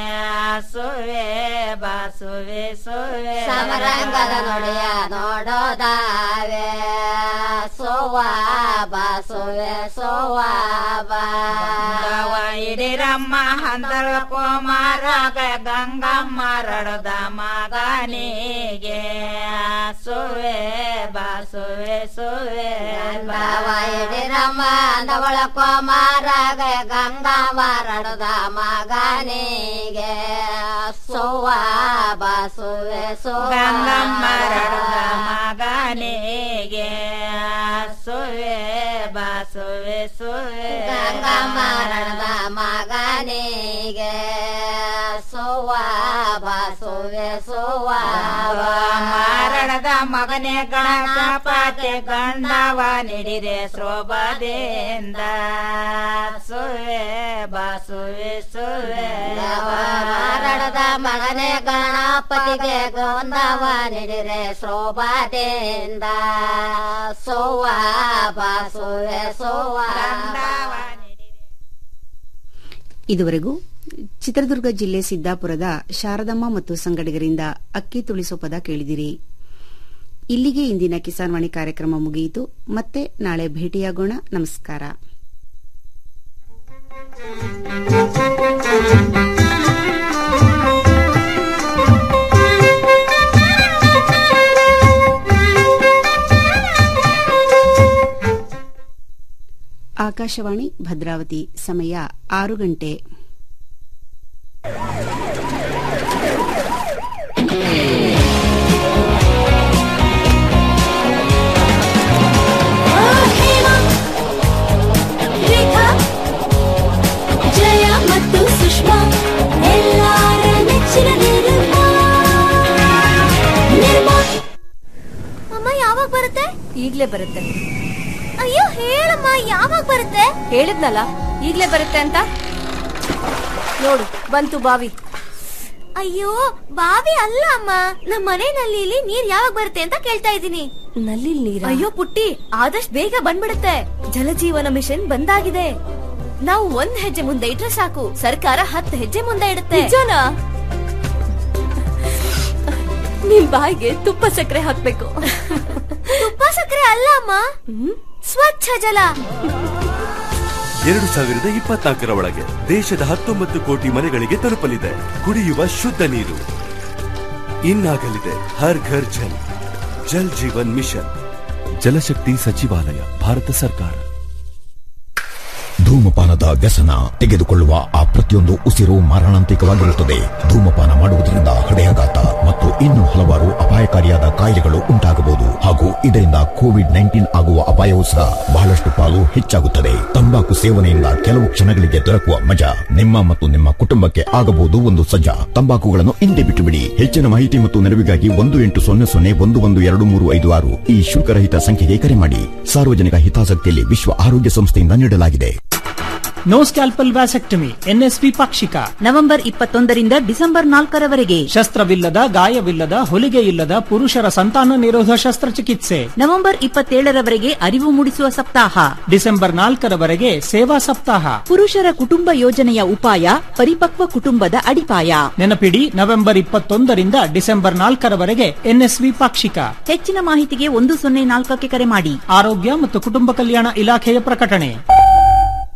ಸುವೆ ಬಾಸುವೆ ಸುವೆ ಸಮರಂಗದ ನುಡಿಯ ನೋಡೋದಾವೆ ಸೋವ ಬಾಸುವೆ ಸೋವ ಗವ ಇಡಿರಮ್ಮ ಹಂದಳ ಕುಮಾರಗ ಗಂಗಮ್ಮ ರಡದ ಮಗನಿಗೆ ಸುವೆ ಬಾಸುವೆ ಸುವೆ ಬಾವ ಇಡಿರಮ್ಮ ಅಂದವಳ ಕುಮಾರಗ ಗಂಗಾವ ರಡದ ಮಗನಿಗೆ ಸೋವ ಬಾಸುವೆ ಸೋವ ಗಂಗಮ್ಮ ರಡದ ಮಗನಿಗೆ ಸುವೆ ಬಾಸುವೆ ಸುವೆ ಗಂಗಮ್ಮ ರಡದ ಮಗನಿಗೆ ಸೋವ ಬಾಸುವೆ ಸೋವ ಮಾರಣದ ಮಗನೇ ಗಣಪತಿ ಗಂಡವ ನಿಡಿರೆ ಶೋಭದಿಂದ ಸುವೆ ಬಾಸುವೆ ಸುವೆ ಮಾರಣದ ಮಗನೇ ಗಣಪತಿಗೆ ಗೊಂದವ ನಿಡಿರೆ ಶೋಭಾದಿಂದ ಸೋವ ಬಾಸುವೆ ಸೋವ ಇದುವರೆಗೂ ಚಿತ್ರದುರ್ಗ ಜಿಲ್ಲೆ ಸಿದ್ದಾಪುರದ ಶಾರದಮ್ಮ ಮತ್ತು ಸಂಗಡಿಗರಿಂದ ಅಕ್ಕಿ ತುಳಿಸೋ ಪದ ಕೇಳಿದಿರಿ ಇಲ್ಲಿಗೆ ಇಂದಿನ ಕಿಸಾನ್ವಾಣಿ ಕಾರ್ಯಕ್ರಮ ಮುಗಿಯಿತು ಮತ್ತೆ ನಾಳೆ ಭೇಟಿಯಾಗೋಣ ನಮಸ್ಕಾರ ಆಕಾಶವಾಣಿ ಭದ್ರಾವತಿ ಸಮಯ ಆರು ಗಂಟೆ ರೇಖಾ ಜಯ ಮತ್ತು ಸುಷ್ಮಾ ಎಲ್ಲಾರ ನೆಚ್ಚಿನ ನಿರ್ಮಾ ನಿರ್ಮಾ ಅಮ್ಮ ಯಾವಾಗ ಬರುತ್ತೆ ಈಗ್ಲೇ ಬರುತ್ತೆ ಅಯ್ಯೋ ಹೇಳಮ್ಮ ಯಾವಾಗ ಬರುತ್ತೆ ಹೇಳಿದ್ನಲ್ಲ ಈಗ್ಲೇ ಬರುತ್ತೆ ಅಂತ ನೋಡು ಬಂತು ಬಾವಿ ಅಯ್ಯೋ ಬಾವಿ ಅಲ್ಲ ಅಮ್ಮ ನಮ್ಮ ಮನೆ ನಲ್ಲಿಲಿ ನೀರ್ ಯಾವಾಗ ಬರುತ್ತೆ ಅಂತ ಕೇಳ್ತಾ ಇದ್ದೀನಿ ನಲ್ಲಿ ನೀರ ಅಯ್ಯೋ ಪುಟ್ಟಿ ಆದಷ್ಟು ಬೇಗ ಬಂದ್ಬಿಡುತ್ತೆ ಜಲಜೀವನ ಮಿಷನ್ ಬಂದಾಗಿದೆ ನಾವು ಒಂದ್ ಹೆಜ್ಜೆ ಮುಂದೆ ಇಟ್ರೆ ಸಾಕು ಸರ್ಕಾರ ಹತ್ತು ಹೆಜ್ಜೆ ಮುಂದೆ ಇಡುತ್ತೆ ನಿಜನಾ? ನಿಮ್ ಬಾಯಿಗೆ ತುಪ್ಪ ಸಕ್ಕರೆ ಹಾಕ್ಬೇಕು ತುಪ್ಪ ಸಕ್ಕರೆ ಅಲ್ಲ ಅಮ್ಮ ಸ್ವಚ್ಛ ಜಲ ಎರಡು ಸಾವಿರದ ಇಪ್ಪತ್ನಾಲ್ಕರ ಒಳಗೆ ದೇಶದ ಹತ್ತೊಂಬತ್ತು ಕೋಟಿ ಮನೆಗಳಿಗೆ ತಲುಪಲಿದೆ ಕುಡಿಯುವ ಶುದ್ಧ ನೀರು ಇನ್ನಾಗಲಿದೆ ಹರ್ ಘರ್ ಜಲ್ ಜಲ್ ಜೀವನ್ ಮಿಷನ್ ಜಲಶಕ್ತಿ ಸಚಿವಾಲಯ ಭಾರತ ಸರ್ಕಾರ ಧೂಮಪಾನದ ವ್ಯಸನ ತೆಗೆದುಕೊಳ್ಳುವ ಆ ಪ್ರತಿಯೊಂದು ಉಸಿರು ಮಾರಣಾಂತಿಕವಾಗಿರುತ್ತದೆ ಧೂಮಪಾನ ಮಾಡುವುದರಿಂದ ಹೃದಯಾಘಾತ ಮತ್ತು ಇನ್ನು ಹಲವಾರು ಅಪಾಯಕಾರಿಯಾದ ಕಾಯಿಲೆಗಳು ಉಂಟಾಗಬಹುದು ಹಾಗೂ ಇದರಿಂದ ಕೋವಿಡ್ ನೈನ್ಟೀನ್ ಆಗುವ ಅಪಾಯವೂ ಸಹ ಬಹಳಷ್ಟು ಪಾಲು ಹೆಚ್ಚಾಗುತ್ತದೆ ತಂಬಾಕು ಸೇವನೆಯಿಂದ ಕೆಲವು ಕ್ಷಣಗಳಿಗೆ ದೊರಕುವ ಮಜಾ ನಿಮ್ಮ ಮತ್ತು ನಿಮ್ಮ ಕುಟುಂಬಕ್ಕೆ ಆಗಬಹುದು ಒಂದು ಸಜ್ಜಾ ತಂಬಾಕುಗಳನ್ನು ಹಿಂದೆ ಬಿಟ್ಟು ಬಿಡಿ ಹೆಚ್ಚಿನ ಮಾಹಿತಿ ಮತ್ತು ನೆರವಿಗಾಗಿ ಒಂದು ಎಂಟು ಸೊನ್ನೆ ಸೊನ್ನೆ ಒಂದು ಒಂದು ಎರಡು ಮೂರು ಐದು ಆರು ಈ ಶುಲ್ಕರಹಿತ ಸಂಖ್ಯೆಗೆ ಕರೆ ಮಾಡಿ ಸಾರ್ವಜನಿಕ ಹಿತಾಸಕ್ತಿಯಲ್ಲಿ ವಿಶ್ವ ಆರೋಗ್ಯ ಸಂಸ್ಥೆಯಿಂದ ನೀಡಲಾಗಿದೆ ನೋ ಸ್ಕ್ಯಾಲ್ಪಲ್ ವ್ಯಾಸೆಕ್ಟಮಿ ಎನ್ಎಸ್ಪಿ ಪಾಕ್ಷಿಕ ನವೆಂಬರ್ ಇಪ್ಪತ್ತೊಂದರಿಂದ ಡಿಸೆಂಬರ್ ನಾಲ್ಕರವರೆಗೆ ಶಸ್ತ್ರವಿಲ್ಲದ ಗಾಯವಿಲ್ಲದ ಹೊಲಿಗೆ ಇಲ್ಲದ ಪುರುಷರ ಸಂತಾನ ನಿರೋಧ ಶಸ್ತ್ರಚಿಕಿತ್ಸೆ ನವೆಂಬರ್ ಇಪ್ಪತ್ತೇಳರವರೆಗೆ ಅರಿವು ಮೂಡಿಸುವ ಸಪ್ತಾಹ ಡಿಸೆಂಬರ್ ನಾಲ್ಕರವರೆಗೆ ಸೇವಾ ಸಪ್ತಾಹ ಪುರುಷರ ಕುಟುಂಬ ಯೋಜನೆಯ ಉಪಾಯ ಪರಿಪಕ್ವ ಕುಟುಂಬದ ಅಡಿಪಾಯ ನೆನಪಿಡಿ ನವೆಂಬರ್ ಇಪ್ಪತ್ತೊಂದರಿಂದ ಡಿಸೆಂಬರ್ ನಾಲ್ಕರವರೆಗೆ ಎನ್ಎಸ್ವಿ ಪಾಕ್ಷಿಕ ಹೆಚ್ಚಿನ ಮಾಹಿತಿಗೆ ಒಂದು ಸೊನ್ನೆ ನಾಲ್ಕಕ್ಕೆ ಕರೆ ಮಾಡಿ ಆರೋಗ್ಯ ಮತ್ತು ಕುಟುಂಬ ಕಲ್ಯಾಣ ಇಲಾಖೆಯ ಪ್ರಕಟಣೆ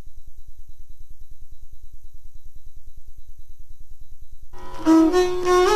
Thank you.